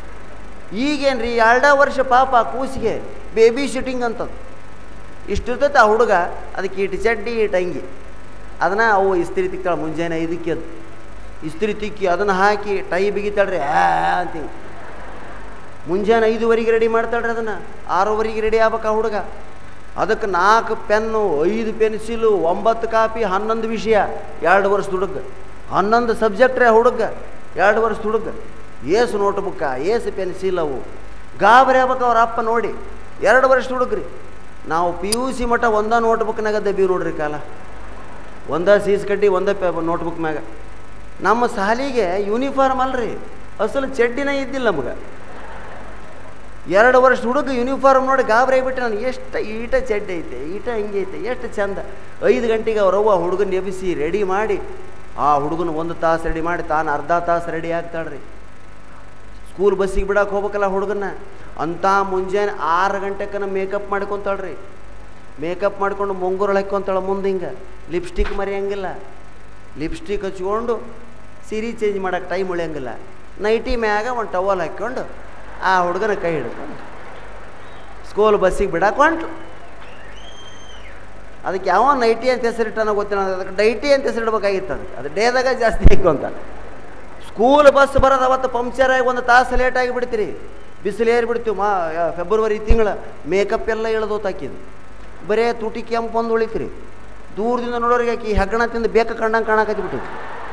ಈಗೇನು ರೀ ಎರಡೇ ವರ್ಷ ಪಾಪ ಕೂಸಿಗೆ ಬೇಬಿ ಸಿಟ್ಟಿಂಗ್ ಅಂತದ್ದು ಇಷ್ಟಿರ್ತೈತೆ ಆ ಹುಡುಗ ಅದಕ್ಕೆ ಇಟ್ಟು ಚಡ್ಡಿ ಇಟ್ಟು ಅಂಗಿ ಅದನ್ನು ಅವು ಇಸ್ತ್ರಿ ತಿಕ್ತಾಳೆ ಮುಂಜಾನೆ ಐದಕ್ಕೆ ಅದು ಇಸ್ತ್ರಿ ತಿಕ್ಕಿ ಅದನ್ನು ಹಾಕಿ ಟೈ ಬಿಗಿತಾಳ್ರಿ ಆ ಅಂತೀವಿ ಮುಂಜಾನೆ ಐದುವರೆಗೆ ರೆಡಿ ಮಾಡ್ತಾಳ್ರಿ ಅದನ್ನು ಆರೂವರೆಗೆ ರೆಡಿ ಆಗ್ಬೇಕು ಆ ಹುಡುಗ ಅದಕ್ಕೆ ನಾಲ್ಕು ಪೆನ್ನು ಐದು ಪೆನ್ಸಿಲು ಒಂಬತ್ತು ಕಾಪಿ ಹನ್ನೊಂದು ವಿಷಯ ಎರಡು ವರ್ಷದ ಹುಡುಗ ಹನ್ನೊಂದು ಸಬ್ಜೆಕ್ಟ್ ರೀ ಆ ಹುಡುಗ ಎರಡು ವರ್ಷದ ಹುಡುಗ ಏಸು ನೋಟ್ಬುಕ್ಕ ಏಸು ಪೆನ್ಸಿಲ್ ಅವು ಗಾಬರಿ ಆಗ್ಬೇಕು ಅವ್ರ ಅಪ್ಪ ನೋಡಿ ಎರಡು ವರ್ಷದ ಹುಡುಗ್ರಿ ನಾವು ಪಿ ಯು ಸಿ ಮಟ್ಟ ಒಂದ ನೋಟ್ಬುಕ್ನಾಗ ದಬ್ಬಿ ನೋಡ್ರಿ ಕಾಲ ಒಂದ ಸೀಸ್ ಕಡ್ಡಿ ಒಂದ ಪೇ ನೋಟ್ಬುಕ್ ಮ್ಯಾಗ ನಮ್ಮ ಸಾಲಿಗೆ ಯೂನಿಫಾರ್ಮ್ ಅಲ್ರಿ ಅಸಲು ಚಡ್ಡಿನೇ ಇದ್ದಿಲ್ಲ ನಮ್ಗೆ ಎರಡು ವರ್ಷ ಹುಡುಗ ಯೂನಿಫಾರ್ಮ್ ನೋಡಿ ಗಾಬರಿ ಆಗಿಬಿಟ್ಟು ನಾನು ಎಷ್ಟು ಈಟ ಚಡ್ಡಿ ಐತೆ ಈಟ ಹಿಂಗೆ ಐತೆ ಎಷ್ಟು ಚಂದ ಐದು ಗಂಟೆಗೆ ಅವ್ರವ್ವ ಹುಡುಗನ ಎಬ್ಬಿಸಿ ರೆಡಿ ಮಾಡಿ ಆ ಹುಡುಗನ ಒಂದು ತಾಸು ರೆಡಿ ಮಾಡಿ ತಾನು ಅರ್ಧ ತಾಸು ರೆಡಿ ಆಗ್ತಾಳ್ರಿ ಸ್ಕೂಲ್ ಬಸ್ಸಿಗೆ ಬಿಡಕ್ಕೆ ಹೋಗ್ಬೇಕಲ್ಲ ಹುಡುಗನ್ನ ಅಂಥ ಮುಂಜಾನೆ ಆರು ಗಂಟೆಕನ ಮೇಕಪ್ ಮಾಡ್ಕೊತಾಳ್ರಿ ಮೇಕಪ್ ಮಾಡ್ಕೊಂಡು ಮುಂಗುರು ಹಾಕ್ಕೊಂತಾಳೆ ಮುಂದೆ ಹಿಂಗೆ ಲಿಪ್ಸ್ಟಿಕ್ ಮರೆಯಂಗಿಲ್ಲ ಲಿಪ್ಸ್ಟಿಕ್ ಹಚ್ಕೊಂಡು ಸೀರೆ ಚೇಂಜ್ ಮಾಡೋಕೆ ಟೈಮ್ ಉಳಿಯಂಗಿಲ್ಲ ನೈಟಿ ಮ್ಯಾಗ ಒಂದು ಟವಲ್ ಹಾಕ್ಕೊಂಡು ಆ ಹುಡುಗನ ಕೈ ಹಿಡ್ಕೊಂಡು ಸ್ಕೂಲ್ ಬಸ್ಸಿಗೆ ಬಿಡಕ್ಕೆ ಹೊಂಟ್ರು ಅದಕ್ಕೆ ಯಾವ ನೈಟಿ ಅಂತ ಹೆಸರಿಟ್ಟನೋ ಗೊತ್ತಿಲ್ಲ ಅದಕ್ಕೆ ಡೈಟಿ ಅಂತ ಹೆಸರಿಡ್ಬೇಕಾಗಿತ್ತು ಅದಕ್ಕೆ ಅದು ಡೇದಾಗ ಜಾಸ್ತಿ ಅಂತ ಸ್ಕೂಲ್ ಬಸ್ ಬರೋದು ಅವತ್ತು ಪಂಕ್ಚರ್ ಆಗಿ ಒಂದು ತಾಸು ಲೇಟ್ ಆಗಿ ಬಿಡ್ತೀರಿ ಬಿಸಿಲು ಏರಿ ಬಿಡ್ತೀವಿ ಮಾ ಯಾ- ಫೆಬ್ರವರಿ ತಿಂಗಳ ಮೇಕಪ್ ಎಲ್ಲ ಇಳ್ದೋತಾಕಿದ್ದು ಬರೇ ತುಟಿ ಕೆಂಪು ಒಂದು ಉಳಿತ್ರಿ ದೂರದಿಂದ ನೋಡೋರಿಗೆ ಆಕಿ ಹೆಗ್ಗಣ ತಿಂದು ಬೇಕ ಕಂಡಂಗೆ ಕಾಣಕತ್ತಿ ಬಿಟ್ಟು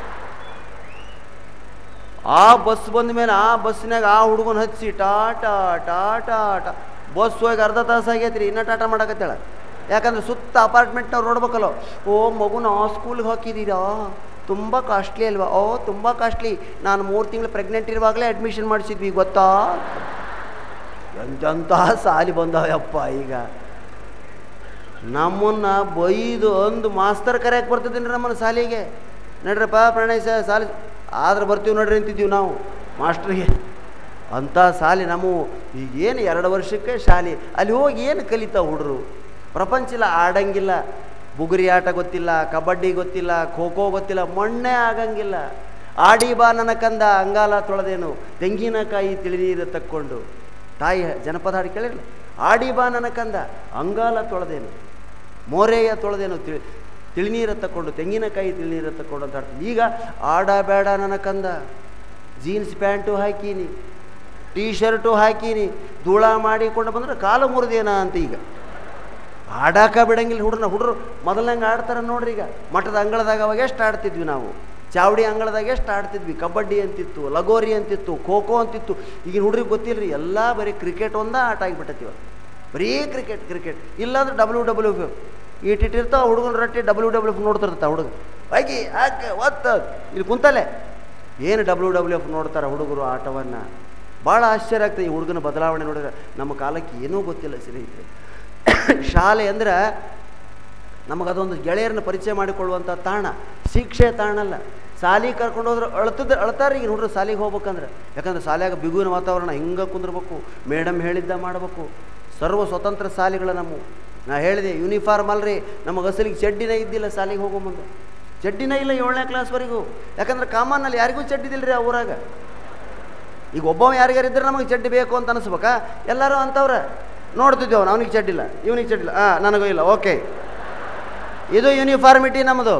ಆ ಬಸ್ ಬಂದ ಮೇಲೆ ಆ ಬಸ್ನಾಗ ಆ ಹುಡುಗನ ಹಚ್ಚಿ ಟಾಟಾ ಟಾಟಾ ಟಾ ಬಸ್ ಹೋಗಿ ಅರ್ಧ ತಾಸು ಆಗೈತ್ರಿ ಇನ್ನೂ ಟಾಟಾ ಮಾಡಕತ್ತಾಳ ಯಾಕಂದ್ರೆ ಸುತ್ತ ಅಪಾರ್ಟ್ಮೆಂಟ್ನವ್ರು ನೋಡ್ಬೇಕಲ್ಲ ಓ ಮಗುನ ಆ ಸ್ಕೂಲ್ಗೆ ಹಾಕಿದ್ದೀರಾ ತುಂಬ ಕಾಸ್ಟ್ಲಿ ಅಲ್ವಾ ಓ ತುಂಬ ಕಾಸ್ಟ್ಲಿ ನಾನು ಮೂರು ತಿಂಗಳು ಪ್ರೆಗ್ನೆಂಟ್ ಇರುವಾಗಲೇ ಅಡ್ಮಿಷನ್ ಮಾಡಿಸಿದ್ವಿ ಗೊತ್ತಾ ಎಂತೆಂಥ ಸಾಲಿ ಬಂದಾವಪ್ಪ ಈಗ ನಮ್ಮನ್ನ ಬೈದು ಅಂದು ಮಾಸ್ತರ್ ಕರೆಯಕ್ಕೆ ಬರ್ತಿದ್ದೀನಿ ನಮ್ಮನ್ನ ಸಾಲಿಗೆ ನಡ್ರಪ್ಪ ಪ್ರಣಯ್ ಸ ಸಾಲಿ ಆದ್ರೆ ಬರ್ತೀವಿ ನೋಡ್ರಿ ಅಂತಿದ್ದೀವಿ ನಾವು ಮಾಸ್ಟ್ರಿಗೆ ಅಂಥ ಸಾಲಿ ನಮ್ಮ ಈಗೇನು ಎರಡು ವರ್ಷಕ್ಕೆ ಶಾಲೆ ಅಲ್ಲಿ ಹೋಗಿ ಏನು ಕಲಿತಾವ ಹುಡ್ರು ಪ್ರಪಂಚ ಇಲ್ಲ ಆಡಂಗಿಲ್ಲ ಬುಗುರಿ ಆಟ ಗೊತ್ತಿಲ್ಲ ಕಬಡ್ಡಿ ಗೊತ್ತಿಲ್ಲ ಖೋ ಖೋ ಗೊತ್ತಿಲ್ಲ ಮಣ್ಣೇ ಆಗಂಗಿಲ್ಲ ಆಡಿ ಬಾ ನನ್ನ ಕಂದ ಅಂಗಾಲ ತೊಳೆದೇನು ತೆಂಗಿನಕಾಯಿ ತಿಳಿನೀರು ತಕ್ಕೊಂಡು ತಾಯಿ ಜನಪದ ಹಾಡು ಕೇಳಿರಲ್ಲ ಆಡಿ ಬಾ ನನ್ನ ಕಂದ ಅಂಗಾಲ ತೊಳೆದೇನು ಮೋರೆಯ ತೊಳೆದೇನು ತಿಳಿ ತಿಳಿನೀರ ತಕ್ಕೊಂಡು ತೆಂಗಿನಕಾಯಿ ತಿಳಿನೀರ ತಕ್ಕೊಂಡು ಅಂತ ಆಡ್ತೀನಿ ಈಗ ಆಡ ಬೇಡ ನನ್ನ ಕಂದ ಜೀನ್ಸ್ ಪ್ಯಾಂಟು ಹಾಕೀನಿ ಟೀ ಶರ್ಟು ಹಾಕೀನಿ ಧೂಳ ಮಾಡಿಕೊಂಡು ಬಂದ್ರೆ ಕಾಲು ಮುರಿದೇನ ಅಂತ ಈಗ ಆಡಾಕ ಬಿಡಂಗಿಲ್ಲ ಹುಡ್ರನ್ನ ಹುಡ್ರು ಮೊದಲಂಗೆ ಆಡ್ತಾರೆ ನೋಡ್ರಿ ಈಗ ಮಠದ ಅಂಗಳದಾಗ ಅವಾಗ ಎಷ್ಟು ಆಡ್ತಿದ್ವಿ ನಾವು ಚಾವಡಿ ಅಂಗಳದಾಗ ಎಷ್ಟು ಆಡ್ತಿದ್ವಿ ಕಬಡ್ಡಿ ಅಂತಿತ್ತು ಲಗೋರಿ ಅಂತಿತ್ತು ಖೋ ಖೋ ಅಂತಿತ್ತು ಈಗಿನ ಹುಡ್ರಿಗೆ ಗೊತ್ತಿಲ್ಲ ರೀ ಎಲ್ಲ ಬರೀ ಕ್ರಿಕೆಟ್ ಒಂದೇ ಆಟ ಆಗಿಬಿಟ್ಟತಿವ ಬರೀ ಕ್ರಿಕೆಟ್ ಕ್ರಿಕೆಟ್ ಇಲ್ಲಾಂದ್ರೆ ಡಬ್ಲ್ಯೂ ಡಬ್ಲ್ಯೂ ಎಫ್ ಇಟ್ಟಿರ್ತಾವ ಹುಡುಗನ ರೊಟ್ಟಿ ಡಬ್ಲ್ಯೂ ಡಬ್ಲ್ಯೂ ಎಫ್ ನೋಡ್ತಿರ್ತಾವ ಹುಡುಗ ಹೋಗಿ ಹಾಕಿ ಒತ್ತ ಇಲ್ಲಿ ಕುಂತಲ್ಲೇ ಏನು ಡಬ್ಲ್ಯೂ ಡಬ್ಲ್ಯೂ ಎಫ್ ನೋಡ್ತಾರೆ ಹುಡುಗರು ಆಟವನ್ನು ಭಾಳ ಆಶ್ಚರ್ಯ ಆಗ್ತದೆ ಈ ಹುಡುಗನ ಬದಲಾವಣೆ ನೋಡಿದ್ರೆ ನಮ್ಮ ಕಾಲಕ್ಕೆ ಏನೂ ಗೊತ್ತಿಲ್ಲ ಸ್ನೇಹಿತರೆ ಶಾಲೆ ಅಂದ್ರೆ ನಮಗದೊಂದು ಗೆಳೆಯರನ್ನ ಪರಿಚಯ ಮಾಡಿಕೊಳ್ಳುವಂಥ ತಾಣ ಶಿಕ್ಷೆ ತಾಣಲ್ಲ ಸಾಲಿಗೆ ಕರ್ಕೊಂಡು ಹೋದ್ರೆ ಅಳ್ತದ ಅಳ್ತಾರೆ ಈಗ ನೋಡ್ರಿ ಸಾಲಿಗೆ ಹೋಗ್ಬೇಕಂದ್ರೆ ಯಾಕಂದ್ರೆ ಶಾಲ್ಯಾಗ ಬಿಗುವಿನ ವಾತಾವರಣ ಹಿಂಗೆ ಕುಂದಿರ್ಬೇಕು ಮೇಡಮ್ ಹೇಳಿದ್ದ ಮಾಡಬೇಕು ಸರ್ವ ಸ್ವತಂತ್ರ ಶಾಲೆಗಳು ನಮ್ಮ ನಾ ಹೇಳಿದೆ ಯೂನಿಫಾರ್ಮ್ ಅಲ್ರಿ ನಮಗೆ ಅಸಲಿಗೆ ಚಡ್ಡಿನೇ ಇದ್ದಿಲ್ಲ ಶಾಲೆಗೆ ಹೋಗೋ ಮುಂದೆ ಚಡ್ಡಿನೇ ಇಲ್ಲ ಏಳನೇ ಕ್ಲಾಸ್ವರೆಗೂ ಯಾಕಂದ್ರೆ ಕಾಮನ್ನಲ್ಲಿ ಯಾರಿಗೂ ಚಡ್ಡಿದಿಲ್ಲ ರೀ ಆ ಊರಾಗ ಈಗ ಒಬ್ಬವ ಯಾರಿಗಾರಿದ್ರೆ ನಮಗೆ ಚಡ್ಡಿ ಬೇಕು ಅಂತ ಅನಿಸ್ಬೇಕಾ ಎಲ್ಲರೂ ಅಂತವ್ರ ನೋಡ್ತಿದ್ದೇವೆ ಅವನಿಗೆ ಚಡ್ಡಿಲ್ಲ ಇವನಿಗೆ ಚಡ್ಡಿಲ್ಲ ಹಾಂ ನನಗೂ ಇಲ್ಲ ಓಕೆ ಇದು ಯೂನಿಫಾರ್ಮಿಟಿ ನಮ್ಮದು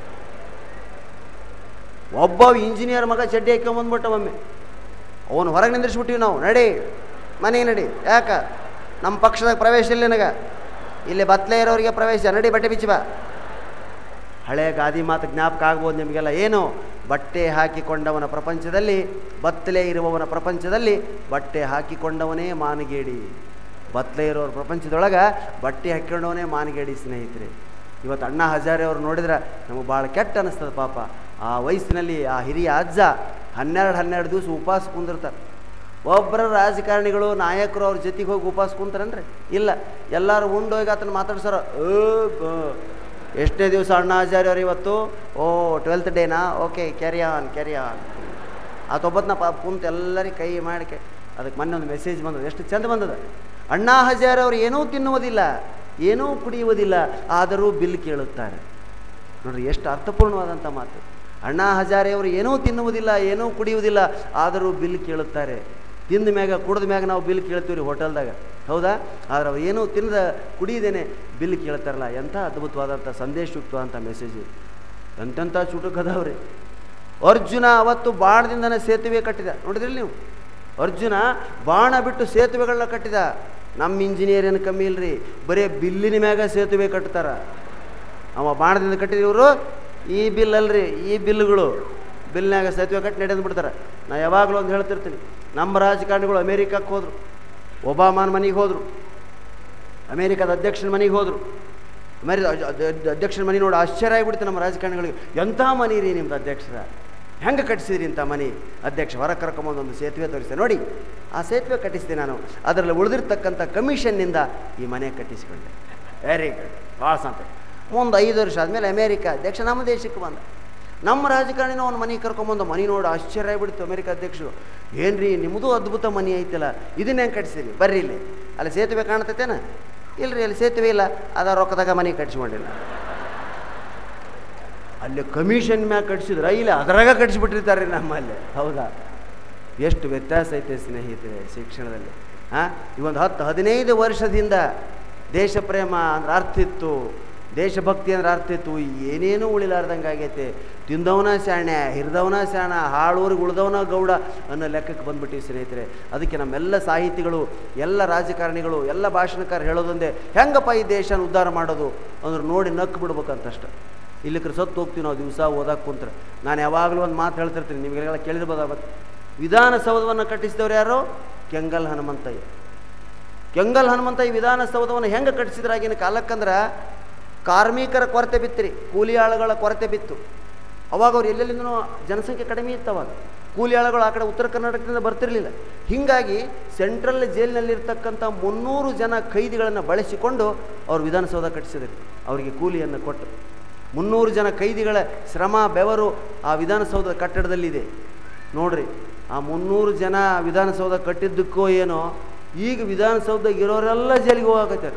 ಒಬ್ಬ ಇಂಜಿನಿಯರ್ ಮಗ ಚಡ್ಡಿ ಹಾಕ್ಕೊಂಬಂದ್ಬಿಟ್ಟ ಒಮ್ಮೆ ಅವನು ಹೊರಗೆ ನಿಂದ್ರಿಸ್ಬಿಟ್ಟಿವಿ ನಾವು ನಡಿ ಮನೆಗೆ ನಡಿ ಯಾಕ ನಮ್ಮ ಪಕ್ಷದಾಗ ಪ್ರವೇಶ ಇಲ್ಲ ನಿನಗೆ ಇಲ್ಲಿ ಬತ್ಲೆ ಇರೋರಿಗೆ ಪ್ರವೇಶ ನಡಿ ಬಟ್ಟೆ ಬಿಚ್ಚಿ ಬಾ ಹಳೆಯ ಗಾದಿ ಮಾತು ಜ್ಞಾಪಕ ಆಗ್ಬೋದು ನಿಮಗೆಲ್ಲ ಏನು ಬಟ್ಟೆ ಹಾಕಿಕೊಂಡವನ ಪ್ರಪಂಚದಲ್ಲಿ ಬತ್ತಲೆ ಇರುವವನ ಪ್ರಪಂಚದಲ್ಲಿ ಬಟ್ಟೆ ಹಾಕಿಕೊಂಡವನೇ ಮಾನಗೇಡಿ ಬತ್ತಲೆ ಇರೋರ ಪ್ರಪಂಚದೊಳಗೆ ಬಟ್ಟೆ ಹಾಕ್ಕೊಂಡವನೇ ಮಾನಗೇಡಿ ಸ್ನೇಹಿತರೆ ಇವತ್ತು ಅಣ್ಣ ಹಜಾರೆ ಅವ್ರು ನೋಡಿದ್ರೆ ನಮಗೆ ಭಾಳ ಕೆಟ್ಟ ಅನಿಸ್ತದೆ ಪಾಪ ಆ ವಯಸ್ಸಿನಲ್ಲಿ ಆ ಹಿರಿಯ ಅಜ್ಜ ಹನ್ನೆರಡು ಹನ್ನೆರಡು ದಿವಸ ಉಪವಾಸ ಕುಂದಿರ್ತಾರೆ ಒಬ್ಬರ ರಾಜಕಾರಣಿಗಳು ನಾಯಕರು ಅವ್ರ ಜೊತೆಗೆ ಹೋಗಿ ಉಪವಾಸ ಕುಂತಾರನ್ರಿ ಇಲ್ಲ ಎಲ್ಲರೂ ಉಂಡೋಗಿ ಆತನ ಮಾತಾಡ್ಸಾರ ಏ ಗ- ಎಷ್ಟನೇ ದಿವಸ ಅಣ್ಣ ಆಚಾರ್ಯ ಅವ್ರು ಇವತ್ತು ಓ ಟ್ವೆಲ್ತ್ ಡೇನಾ okay carry on carry on ಆತೊಬ್ಬತ್ನ ಪಾಪ ಕುಂತು ಎಲ್ಲರಿಗೆ ಕೈ ಮಾಡಿ ಕೈ ಅದಕ್ಕೆ ಮೊನ್ನೆ ಒಂದು ಮೆಸೇಜ್ ಬಂದದ ಎಷ್ಟು ಚಂದ ಬಂದದ ಅಣ್ಣಾ ಹಜಾರೆ ಅವರು ಏನೂ ತಿನ್ನುವುದಿಲ್ಲ ಏನೂ ಕುಡಿಯುವುದಿಲ್ಲ ಆದರೂ ಬಿಲ್ ಕೇಳುತ್ತಾರೆ ನೋಡ್ರಿ ಎಷ್ಟು ಅರ್ಥಪೂರ್ಣವಾದಂಥ ಮಾತು ಅಣ್ಣಾ ಹಜಾರೆ ಅವರು ಏನೂ ತಿನ್ನುವುದಿಲ್ಲ ಏನೂ ಕುಡಿಯುವುದಿಲ್ಲ ಆದರೂ ಬಿಲ್ ಕೇಳುತ್ತಾರೆ ತಿಂದ ಮ್ಯಾಗ ಕುಡ್ದ ಮ್ಯಾಗ ನಾವು ಬಿಲ್ ಕೇಳ್ತೀವಿ ರೀ ಹೋಟೆಲ್ದಾಗ ಹೌದಾ ಆದ್ರೆ ಅವ್ರು ಏನೂ ತಿನ್ನದ ಕುಡಿಯದೇನೆ ಬಿಲ್ ಕೇಳ್ತಾರಲ್ಲ ಎಂಥ ಅದ್ಭುತವಾದಂಥ ಸಂದೇಶಯುಕ್ತವಾದಂಥ ಮೆಸೇಜ್ ಎಂತೆಂಥ ಚುಟುಕ್ ಅದಾವ್ರಿ ಅರ್ಜುನ ಅವತ್ತು ಬಾಣದಿಂದನೇ ಸೇತುವೆ ಕಟ್ಟಿದ ನೋಡಿದ್ರಿ ನೀವು ಅರ್ಜುನ ಬಾಣ ಬಿಟ್ಟು ಸೇತುವೆಗಳನ್ನ ಕಟ್ಟಿದ ನಮ್ಮ ಇಂಜಿನಿಯರ್ ಏನು ಕಮ್ಮಿ ಇಲ್ರಿ ಬರೀ ಬಿಲ್ಲಿನ ಮ್ಯಾಗ ಸೇತುವೆ ಕಟ್ತಾರ ಅವ ಬಾಣದಿಂದ ಕಟ್ಟಿದ ಇವರು ಈ ಬಿಲ್ ಅಲ್ರಿ ಈ ಬಿಲ್ಗಳು ಬಿಲ್ನಾಗ ಸೇತುವೆ ಕಟ್ಟಿ ನಡೆದು ಬಿಡ್ತಾರೆ ನಾ ಯಾವಾಗಲೂ ಒಂದು ಹೇಳ್ತಿರ್ತೀನಿ ನಮ್ಮ ರಾಜಕಾರಣಿಗಳು ಅಮೇರಿಕಕ್ಕೆ ಹೋದರು ಒಬಾಮಾನ ಮನೆಗೆ ಹೋದರು ಅಮೇರಿಕದ ಅಧ್ಯಕ್ಷನ ಮನೆಗೆ ಹೋದರು ಅಮೇರಿ ಅಧ್ಯಕ್ಷನ ಮನೆ ನೋಡಿ ಆಶ್ಚರ್ಯ ಆಗಿಬಿಡ್ತು ನಮ್ಮ ರಾಜಕಾರಣಿಗಳಿಗೆ ಎಂಥ ಮನೆ ರೀ ನಿಮ್ದು ಅಧ್ಯಕ್ಷರ ಹೆಂಗೆ ಕಟ್ಟಿಸಿದ್ರಿ ಇಂಥ ಮನೆ ಅಧ್ಯಕ್ಷ ಹೊರ ಕರ್ಕೊಂಬಂದು ಒಂದು ಸೇತುವೆ ತೋರಿಸಿದೆ ನೋಡಿ ಆ ಸೇತುವೆ ಕಟ್ಟಿಸಿದೆ ನಾನು ಅದರಲ್ಲಿ ಉಳಿದಿರ್ತಕ್ಕಂಥ ಕಮಿಷನ್ನಿಂದ ಈ ಮನೆ ಕಟ್ಟಿಸಿಕೊಂಡೆ ವೆರಿ ಗುಡ್ ಭಾಳ ಸಂತೋಷ ಮುಂದೆ ಐದು ವರ್ಷ ಆದಮೇಲೆ ಅಮೇರಿಕ ಅಧ್ಯಕ್ಷ ನಮ್ಮ ದೇಶಕ್ಕೆ ಬಂದ ನಮ್ಮ ರಾಜಕಾರಣಿನ ಅವ್ನ ಮನೆಗೆ ಕರ್ಕೊಂಬಂದು ಮನೆ ನೋಡಿ ಆಶ್ಚರ್ಯ ಆಗ್ಬಿಡ್ತು ಅಮೇರಿಕ ಅಧ್ಯಕ್ಷರು ಏನ್ರಿ ನಿಮ್ಮದು ಅದ್ಭುತ ಮನೆ ಐತಲ್ಲ ಇದನ್ನ ಹೆಂಗೆ ಕಟ್ಟಿಸಿರಿ ಬರ್ರಿ ಇಲ್ಲಿ ಅಲ್ಲಿ ಸೇತುವೆ ಕಾಣ್ತೈತೇನ ಇಲ್ರಿ ಅಲ್ಲಿ ಸೇತುವೆ ಇಲ್ಲ ಅದ ರೊಕ್ಕದಾಗ ಮನೆ ಕಟ್ಸ್ಕೊಂಡಿಲ್ಲ ಅಲ್ಲಿ ಕಮಿಷನ್ ಮ್ಯಾಗ ಕಟ್ಸಿದ್ರ ಇಲ್ಲ ಅದರಾಗ ಕಟ್ಸಿಬಿಟ್ಟಿರ್ತಾರೆ ನಮ್ಮಲ್ಲಿ ಹೌದಾ ಎಷ್ಟು ವ್ಯತ್ಯಾಸ ಐತೆ ಸ್ನೇಹಿತರೆ ಶಿಕ್ಷಣದಲ್ಲಿ ಹಾಂ ಈ ಒಂದು ಹತ್ತು ಹದಿನೈದು ವರ್ಷದಿಂದ ದೇಶ ಪ್ರೇಮ ಅಂದ್ರೆ ಅರ್ಥ ಇತ್ತು ದೇಶಭಕ್ತಿ ಅಂದ್ರೆ ಅರ್ಥ ಇತ್ತು ಏನೇನೂ ಉಳಿಲಾರ್ದಂಗೆ ಆಗೈತೆ ತಿಂದವನ ಶಾಣೆ ಹಿರಿದವನ ಶಾಣ ಹಾಳೂರಿಗೆ ಉಳ್ದವನ ಗೌಡ ಅನ್ನೋ ಲೆಕ್ಕಕ್ಕೆ ಬಂದ್ಬಿಟ್ಟಿವಿ ಸ್ನೇಹಿತರೆ ಅದಕ್ಕೆ ನಮ್ಮೆಲ್ಲ ಸಾಹಿತಿಗಳು ಎಲ್ಲ ರಾಜಕಾರಣಿಗಳು ಎಲ್ಲ ಭಾಷಣಕಾರ ಹೇಳೋದೊಂದೇ ಹೆಂಗಪ್ಪ ಈ ದೇಶನ ಉದ್ಧಾರ ಮಾಡೋದು ಅಂದ್ರೆ ನೋಡಿ ನಕ್ಕು ಬಿಡ್ಬೇಕಂತಷ್ಟ ಇಲ್ಲಿಕ್ರೆ ಸತ್ತು ಹೋಗ್ತೀವಿ ನಾವು ದಿವಸ ಓದಕ್ಕೆ ಕುಂತ್ರೆ ನಾನು ಯಾವಾಗಲೂ ಒಂದು ಮಾತು ಹೇಳ್ತಿರ್ತೀನಿ ನಿಮಗೆಲ್ಲ ಕೇಳಿರ್ಬೋದು ಅವತ್ತು ವಿಧಾನಸೌಧವನ್ನು ಕಟ್ಟಿಸಿದವ್ರು ಯಾರು ಕೆಂಗಲ್ ಹನುಮಂತಯ್ಯ ಕೆಂಗಲ್ ಹನುಮಂತಯ್ಯ ವಿಧಾನಸೌಧವನ್ನು ಹೆಂಗೆ ಕಟ್ಟಿಸಿದ್ರಾಗಿನ ಕಾಲಕ್ಕಂದ್ರೆ ಕಾರ್ಮಿಕರ ಕೊರತೆ ಬಿತ್ತಿರಿ ಕೂಲಿ ಆಳುಗಳ ಕೊರತೆ ಬಿತ್ತು ಅವಾಗ ಅವ್ರು ಎಲ್ಲೆಲ್ಲಿಂದನೂ ಜನಸಂಖ್ಯೆ ಕಡಿಮೆ ಇತ್ತು ಅವಾಗ ಕೂಲಿ ಆಳುಗಳು ಆ ಕಡೆ ಉತ್ತರ ಕರ್ನಾಟಕದಿಂದ ಬರ್ತಿರಲಿಲ್ಲ ಹೀಗಾಗಿ ಸೆಂಟ್ರಲ್ ಜೈಲಿನಲ್ಲಿರ್ತಕ್ಕಂಥ ಮುನ್ನೂರು ಜನ ಖೈದಿಗಳನ್ನು ಬಳಸಿಕೊಂಡು ಅವರು ವಿಧಾನಸೌಧ ಕಟ್ಟಿಸಿದರು ಅವರಿಗೆ ಕೂಲಿಯನ್ನು ಕೊಟ್ಟು ಮುನ್ನೂರು ಜನ ಖೈದಿಗಳ ಶ್ರಮ ಬೆವರು ಆ ವಿಧಾನಸೌಧದ ಕಟ್ಟಡದಲ್ಲಿದೆ ನೋಡ್ರಿ ಆ ಮುನ್ನೂರು ಜನ ವಿಧಾನಸೌಧ ಕಟ್ಟಿದ್ದಕ್ಕೋ ಏನೋ ಈಗ ವಿಧಾನಸೌಧ ಇರೋರೆಲ್ಲ ಜೈಲಿಗೆ ಹೋಗಾಕತ್ತಾರೆ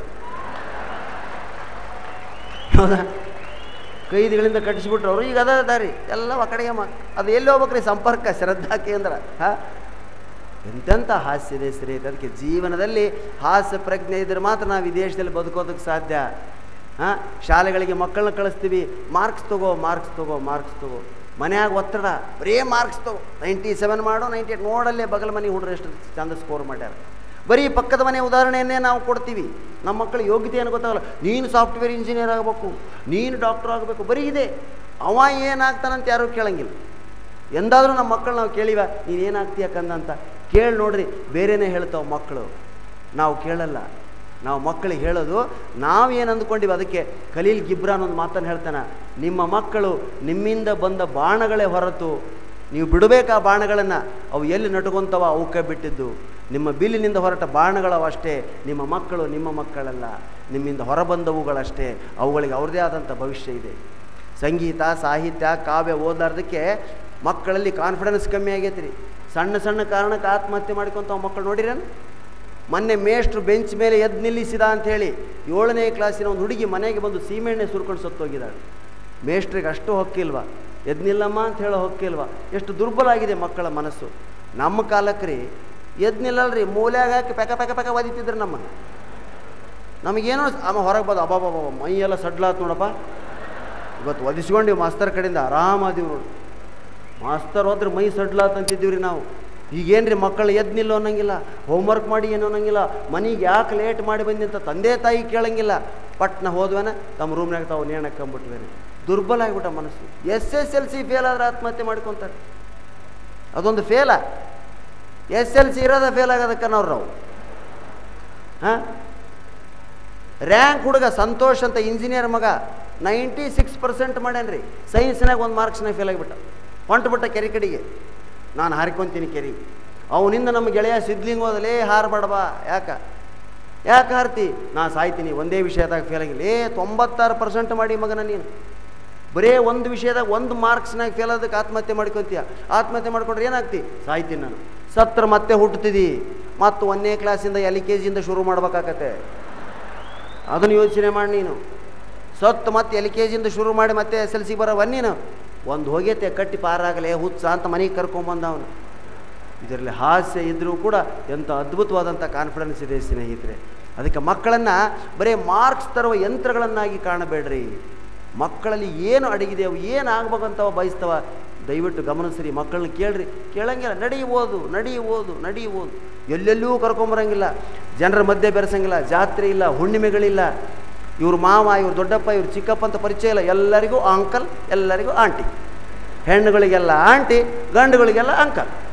ಹೌದಾ ಕೈದಿಗಳಿಂದ ಕಟ್ಟಿಸ್ಬಿಟ್ರು ಅವರು ಈಗ ಅದ ದಾರಿ ಎಲ್ಲ ಆ ಕಡೆಗೆ ಮ ಅದು ಎಲ್ಲಿ ಹೋಗ್ಬೇಕ್ರಿ ಸಂಪರ್ಕ ಶ್ರದ್ಧಾ ಕೇಂದ್ರ ಹಾಂ ಎಂತೆಂಥ ಹಾಸ್ಯ ಇದೆ ಸ್ನೇಹಿತ ಅದಕ್ಕೆ ಜೀವನದಲ್ಲಿ ಹಾಸ್ಯ ಪ್ರಜ್ಞೆ ಇದ್ರೆ ಮಾತ್ರ ನಾವು ವಿದೇಶದಲ್ಲಿ ಬದುಕೋದಕ್ಕೆ ಸಾಧ್ಯ ಹಾಂ ಶಾಲೆಗಳಿಗೆ ಮಕ್ಕಳನ್ನ ಕಳಿಸ್ತೀವಿ ಮಾರ್ಕ್ಸ್ ತಗೋ ಮಾರ್ಕ್ಸ್ ತಗೋ ಮಾರ್ಕ್ಸ್ ತಗೋ ಮನ್ಯಾಗ ಒತ್ತಡ ಬರೇ ಮಾರ್ಕ್ಸ್ ತಗೋ ನೈಂಟಿ ಸೆವೆನ್ ಮಾಡೋ ನೈಂಟಿ ಏಟ್ ನೋಡಲ್ಲೇ ಬಗಲ್ ಮನೆ ಹುಡುಗರು ಎಷ್ಟು ಚಂದ ಸ್ಕೋರ್ ಮಾಡ್ಯಾರ ಬರೀ ಪಕ್ಕದ ಮನೆ ಉದಾಹರಣೆಯನ್ನೇ ನಾವು ಕೊಡ್ತೀವಿ ನಮ್ಮ ಮಕ್ಕಳ ಯೋಗ್ಯತೆ ಏನು ಗೊತ್ತಾಗಲ್ಲ ನೀನು ಸಾಫ್ಟ್ವೇರ್ ಇಂಜಿನಿಯರ್ ಆಗಬೇಕು ನೀನು ಡಾಕ್ಟರ್ ಆಗಬೇಕು ಬರೀ ಇದೆ ಅವ ಏನಾಗ್ತಾನಂತ ಯಾರೂ ಕೇಳಂಗಿಲ್ಲ ಎಂದಾದರೂ ನಮ್ಮ ಮಕ್ಕಳು ನಾವು ಕೇಳಿವ ನೀನು ಏನಾಗ್ತೀಯ ಕಂದಂತ ಕೇಳಿ ನೋಡ್ರಿ ಬೇರೆನೇ ಹೇಳ್ತಾವೆ ಮಕ್ಕಳು ನಾವು ಕೇಳಲ್ಲ ನಾವು ಮಕ್ಕಳಿಗೆ ಹೇಳೋದು ನಾವೇನು ಅಂದ್ಕೊಂಡಿವಿ ಅದಕ್ಕೆ ಖಲೀಲ್ ಗಿಬ್ರಾನ್ ಒಂದು ಮಾತನ್ನು ಹೇಳ್ತಾನೆ ನಿಮ್ಮ ಮಕ್ಕಳು ನಿಮ್ಮಿಂದ ಬಂದ ಬಾಣಗಳೇ ಹೊರತು ನೀವು ಬಿಡಬೇಕಾ ಬಾಣಗಳನ್ನು ಅವು ಎಲ್ಲಿ ನಟುಕೊಂತವ ಅವಕ್ಕೆ ಬಿಟ್ಟಿದ್ದು ನಿಮ್ಮ ಬಿಲ್ಲಿನಿಂದ ಹೊರಟ ಬಾಣಗಳವು ಅಷ್ಟೇ ನಿಮ್ಮ ಮಕ್ಕಳು ನಿಮ್ಮ ಮಕ್ಕಳಲ್ಲ ನಿಮ್ಮಿಂದ ಹೊರಬಂದವುಗಳಷ್ಟೇ ಅವುಗಳಿಗೆ ಅವ್ರದ್ದೇ ಆದಂಥ ಭವಿಷ್ಯ ಇದೆ ಸಂಗೀತ ಸಾಹಿತ್ಯ ಕಾವ್ಯ ಓದಾರ್ದಕ್ಕೆ ಮಕ್ಕಳಲ್ಲಿ ಕಾನ್ಫಿಡೆನ್ಸ್ ಕಮ್ಮಿ ಆಗೈತೆ ರೀ ಸಣ್ಣ ಸಣ್ಣ ಕಾರಣಕ್ಕೆ ಆತ್ಮಹತ್ಯೆ ಮಾಡ್ಕೊಂತ ಮಕ್ಕಳು ನೋಡಿರೇನು ಮೊನ್ನೆ ಮೇಷ್ಟ್ರು ಬೆಂಚ್ ಮೇಲೆ ಎದ್ದು ನಿಲ್ಲಿಸಿದ ಅಂಥೇಳಿ ಏಳನೇ ಕ್ಲಾಸಿನ ಒಂದು ಹುಡುಗಿ ಮನೆಗೆ ಬಂದು ಸೀಮೆಣ್ಣೆ ಸುರ್ಕೊಂಡು ಸತ್ತೋಗಿದ್ದಾಳೆ ಮೇಷ್ಟ್ರಿಗೆ ಅಷ್ಟು ಹೊಕ್ಕಿಲ್ವಾ ಎದ್ದು ನಿಲ್ಲಮ್ಮ ಅಂತ ಹೇಳೋ ಹೊಕ್ಕಿಲ್ವಾ ಎಷ್ಟು ದುರ್ಬಲ ಆಗಿದೆ ಮಕ್ಕಳ ಮನಸ್ಸು ನಮ್ಮ ಕಾಲಕ್ಕೆ ರೀ ಎದ್ದು ನಿಲ್ಲಲ್ರಿ ಮೂಲ್ಯಾಗ ಹಾಕಿ ಪೆಕ ಪೆಕ ಪೆಕ ಒದಿತಿದ್ರು ನಮ್ಮನ್ನು ನಮಗೇನೋ ಅಮ್ಮ ಹೊರಗೆ ಬಂದು ಅಬ್ಬಾಬಾಬ ಮೈಯೆಲ್ಲ ಸಡ್ಲಾತ್ ನೋಡಪ್ಪ ಇವತ್ತು ಒದಿಸ್ಕೊಂಡಿವಿ ಮಾಸ್ತರ್ ಕಡೆಯಿಂದ ಆರಾಮಾದೀವಿ ನೋಡಿ ಮಾಸ್ತರ್ ಹೋದ್ರೆ ಮೈ ಸಡ್ಲಾತ್ ಅಂತಿದ್ದೀವಿ ರೀ ನಾವು ಈಗೇನು ರೀ ಮಕ್ಕಳು ಎದ್ದು ನಿಲ್ಲೋ ಅನ್ನಂಗಿಲ್ಲ ಹೋಮ್ವರ್ಕ್ ಮಾಡಿ ಏನೋ ಅನ್ನಂಗಿಲ್ಲ ಮನೆಗೆ ಯಾಕೆ ಲೇಟ್ ಮಾಡಿ ಬಂದಿ ಅಂತ ತಂದೆ ತಾಯಿ ಕೇಳಂಗಿಲ್ಲ ಪಟ್ನ ಹೋದ್ವೇನ ತಮ್ಮ ರೂಮ್ನಾಗ ತಾವು ನೇಣಕ್ಕಂಬಿಟ್ವೇನೆ ದುರ್ಬಲ ಆಗಿಬಿಟ್ಟ ಮನಸ್ಸು S S L C fail ಆದ್ರೆ ಆತ್ಮಹತ್ಯೆ ಮಾಡ್ಕೊತಾರೆ ಅದೊಂದು ಫೇಲ ಎಸ್ ಎಲ್ ಸಿ ಇರೋದ ಫೇಲ್ ಆಗೋದಕ್ಕನ್ನವ್ರು ನಾವು ಹಾಂ ರ್ಯಾಂಕ್ ಹುಡುಗ ಸಂತೋಷ್ ಅಂತ ಇಂಜಿನಿಯರ್ ಮಗ ನೈಂಟಿ ಸಿಕ್ಸ್ ಪರ್ಸೆಂಟ್ ಮಾಡ್ಯಾನ್ರಿ ಸೈನ್ಸ್ನಾಗ ಒಂದು ಮಾರ್ಕ್ಸ್ನಾಗ ಫೇಲ್ ಆಗಿಬಿಟ್ಟ ಹೊಂಟ್ಬಿಟ್ಟ ಕೆರೆ ಕಡೆಗೆ ನಾನು ಹಾರ್ಕೊಂತೀನಿ ಕೆರೆ ಅವನಿಂದ ನಮ್ಮ ಗೆಳೆಯ ಸಿದ್ಲಿಂಗ್ ಹೋದಲೇ ಹಾರಬೇಡವಾ ಯಾಕ ಯಾಕೆ ಹಾರ್ತಿ ನಾ ಸಾಯ್ತೀನಿ ಒಂದೇ ವಿಷಯದಾಗ ಫೇಲ್ ಆಗಿಲ್ಲ ಏ ತೊಂಬತ್ತಾರು ಪರ್ಸೆಂಟ್ ಮಾಡಿ ಮಗನ ನೀನು ಬರೇ ಒಂದು ವಿಷಯದಾಗ ಒಂದು ಮಾರ್ಕ್ಸ್ನಾಗ ಫೇಲ್ ಆದಕ್ಕೆ ಆತ್ಮಹತ್ಯೆ ಮಾಡ್ಕೊತೀಯ ಆತ್ಮಹತ್ಯೆ ಮಾಡ್ಕೊಂಡ್ರೆ ಏನಾಗ್ತಿ ಸಾಯ್ತೀನಿ ನಾನು ಸತ್ರ ಮತ್ತೆ ಹುಟ್ಟುತ್ತಿದ್ದಿ ಮತ್ತು ಒಂದನೇ ಕ್ಲಾಸಿಂದ ಎಲ್ ಕೆ ಜಿಯಿಂದ ಶುರು ಮಾಡ್ಬೇಕಾಗತ್ತೆ ಅದನ್ನು ಯೋಚನೆ ಮಾಡಿ ನೀನು ಸತ್ತು ಮತ್ತೆ ಎಲ್ ಕೆ ಜಿಯಿಂದ ಶುರು ಮಾಡಿ ಮತ್ತೆ ಎಸ್ ಎಲ್ ಸಿ ಬರೋ ನೀನು ಒಂದು ಹೋಗೈತೆ ಕಟ್ಟಿ ಪಾರಾಗಲೇ ಹುಚ್ಚ ಅಂತ ಮನೆಗೆ ಕರ್ಕೊಂಬಂದ ಅವನು ಇದರಲ್ಲಿ ಹಾಸ್ಯ ಇದ್ದರೂ ಕೂಡ ಎಂಥ ಅದ್ಭುತವಾದಂಥ ಕಾನ್ಫಿಡೆನ್ಸ್ ಇದೆ ಸ್ನೇಹಿತರೆ ಅದಕ್ಕೆ ಮಕ್ಕಳನ್ನು ಬರೀ ಮಾರ್ಕ್ಸ್ ತರುವ ಯಂತ್ರಗಳನ್ನಾಗಿ ಕಾಣಬೇಡ್ರಿ ಮಕ್ಕಳಲ್ಲಿ ಏನು ಅಡಗಿದೆ ಅವು ಏನು ಆಗ್ಬೇಕಂತವ ಬಯಸ್ತವ ದಯವಿಟ್ಟು ಗಮನಿಸ್ರಿ ಮಕ್ಕಳನ್ನ ಕೇಳ್ರಿ ಕೇಳಂಗಿಲ್ಲ ನಡಿ ಓದು ನಡಿ ಓದು ನಡಿ ಓದು ಎಲ್ಲೆಲ್ಲೂ ಕರ್ಕೊಂಬರಂಗಿಲ್ಲ ಜನರ ಮಧ್ಯೆ ಬೆರೆಸಂಗಿಲ್ಲ ಜಾತ್ರೆ ಇಲ್ಲ ಹುಣ್ಣಿಮೆಗಳಿಲ್ಲ ಇವ್ರ ಮಾವ ಇವ್ರ ದೊಡ್ಡಪ್ಪ ಇವ್ರ ಚಿಕ್ಕಪ್ಪ ಅಂತ ಪರಿಚಯ ಇಲ್ಲ ಎಲ್ಲರಿಗೂ ಅಂಕಲ್ ಎಲ್ಲರಿಗೂ ಆಂಟಿ ಹೆಣ್ಣುಗಳಿಗೆಲ್ಲ ಆಂಟಿ ಗಂಡುಗಳಿಗೆಲ್ಲ ಅಂಕಲ್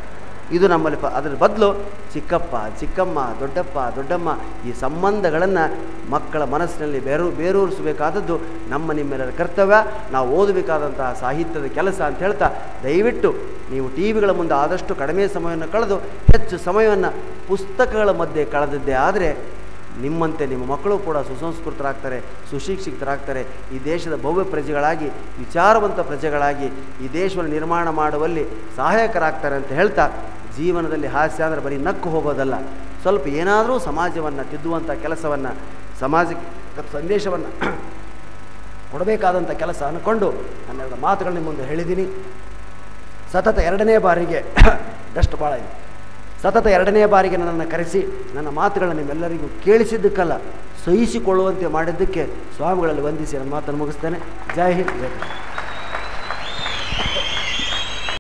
ಇದು ನಮ್ಮಲ್ಲಿ ಪ ಅದರ ಬದಲು ಚಿಕ್ಕಪ್ಪ ಚಿಕ್ಕಮ್ಮ ದೊಡ್ಡಪ್ಪ ದೊಡ್ಡಮ್ಮ ಈ ಸಂಬಂಧಗಳನ್ನು ಮಕ್ಕಳ ಮನಸ್ಸಿನಲ್ಲಿ ಬೇರು ಬೇರೂರಿಸಬೇಕಾದದ್ದು ನಮ್ಮ ನಿಮ್ಮೆಲ್ಲರ ಕರ್ತವ್ಯ ನಾವು ಓದಬೇಕಾದಂತಹ ಸಾಹಿತ್ಯದ ಕೆಲಸ ಅಂತ ಹೇಳ್ತಾ ದಯವಿಟ್ಟು ನೀವು ಟಿ ವಿಗಳ ಮುಂದೆ ಆದಷ್ಟು ಕಡಿಮೆ ಸಮಯವನ್ನು ಕಳೆದು ಹೆಚ್ಚು ಸಮಯವನ್ನು ಪುಸ್ತಕಗಳ ಮಧ್ಯೆ ಕಳೆದಿದ್ದೇ ಆದರೆ ನಿಮ್ಮಂತೆ ನಿಮ್ಮ ಮಕ್ಕಳು ಕೂಡ ಸುಸಂಸ್ಕೃತರಾಗ್ತಾರೆ ಸುಶಿಕ್ಷಿತರಾಗ್ತಾರೆ ಈ ದೇಶದ ಭವ್ಯ ಪ್ರಜೆಗಳಾಗಿ ವಿಚಾರವಂತ ಪ್ರಜೆಗಳಾಗಿ ಈ ದೇಶವನ್ನು ನಿರ್ಮಾಣ ಮಾಡುವಲ್ಲಿ ಸಹಾಯಕರಾಗ್ತಾರೆ ಅಂತ ಹೇಳ್ತಾ ಜೀವನದಲ್ಲಿ ಹಾಸ್ಯ ಅಂದರೆ ಬರೀ ನಕ್ಕು ಹೋಗೋದಲ್ಲ ಸ್ವಲ್ಪ ಏನಾದರೂ ಸಮಾಜವನ್ನು ತಿದ್ದುವಂಥ ಕೆಲಸವನ್ನು ಸಮಾಜಕ್ಕೆ ಸಂದೇಶವನ್ನು ಕೊಡಬೇಕಾದಂಥ ಕೆಲಸ ಅಂದ್ಕೊಂಡು ನನ್ನೆರಡು ಮಾತುಗಳು ನಿಮ್ಮ ಮುಂದೆ ಹೇಳಿದ್ದೀನಿ ಸತತ ಎರಡನೇ ಬಾರಿಗೆ ಡಸ್ಟ್ ಭಾಳ ಇದೆ ಸತತ ಎರಡನೇ ಬಾರಿಗೆ ನನ್ನನ್ನು ಕರೆಸಿ ನನ್ನ ಮಾತುಗಳನ್ನು ನಿಮ್ಮೆಲ್ಲರಿಗೂ ಕೇಳಿಸಿದ್ದಕ್ಕಲ್ಲ ಸಹಿಸಿಕೊಳ್ಳುವಂತೆ ಮಾಡಿದ್ದಕ್ಕೆ ಸ್ವಾಮಿಗಳಲ್ಲಿ ವಂದಿಸಿ ನನ್ನ ಮಾತನ್ನು ಮುಗಿಸ್ತೇನೆ ಜೈ ಹಿಂದ್ ಜೈ ಕರ್ನಾಟಕ.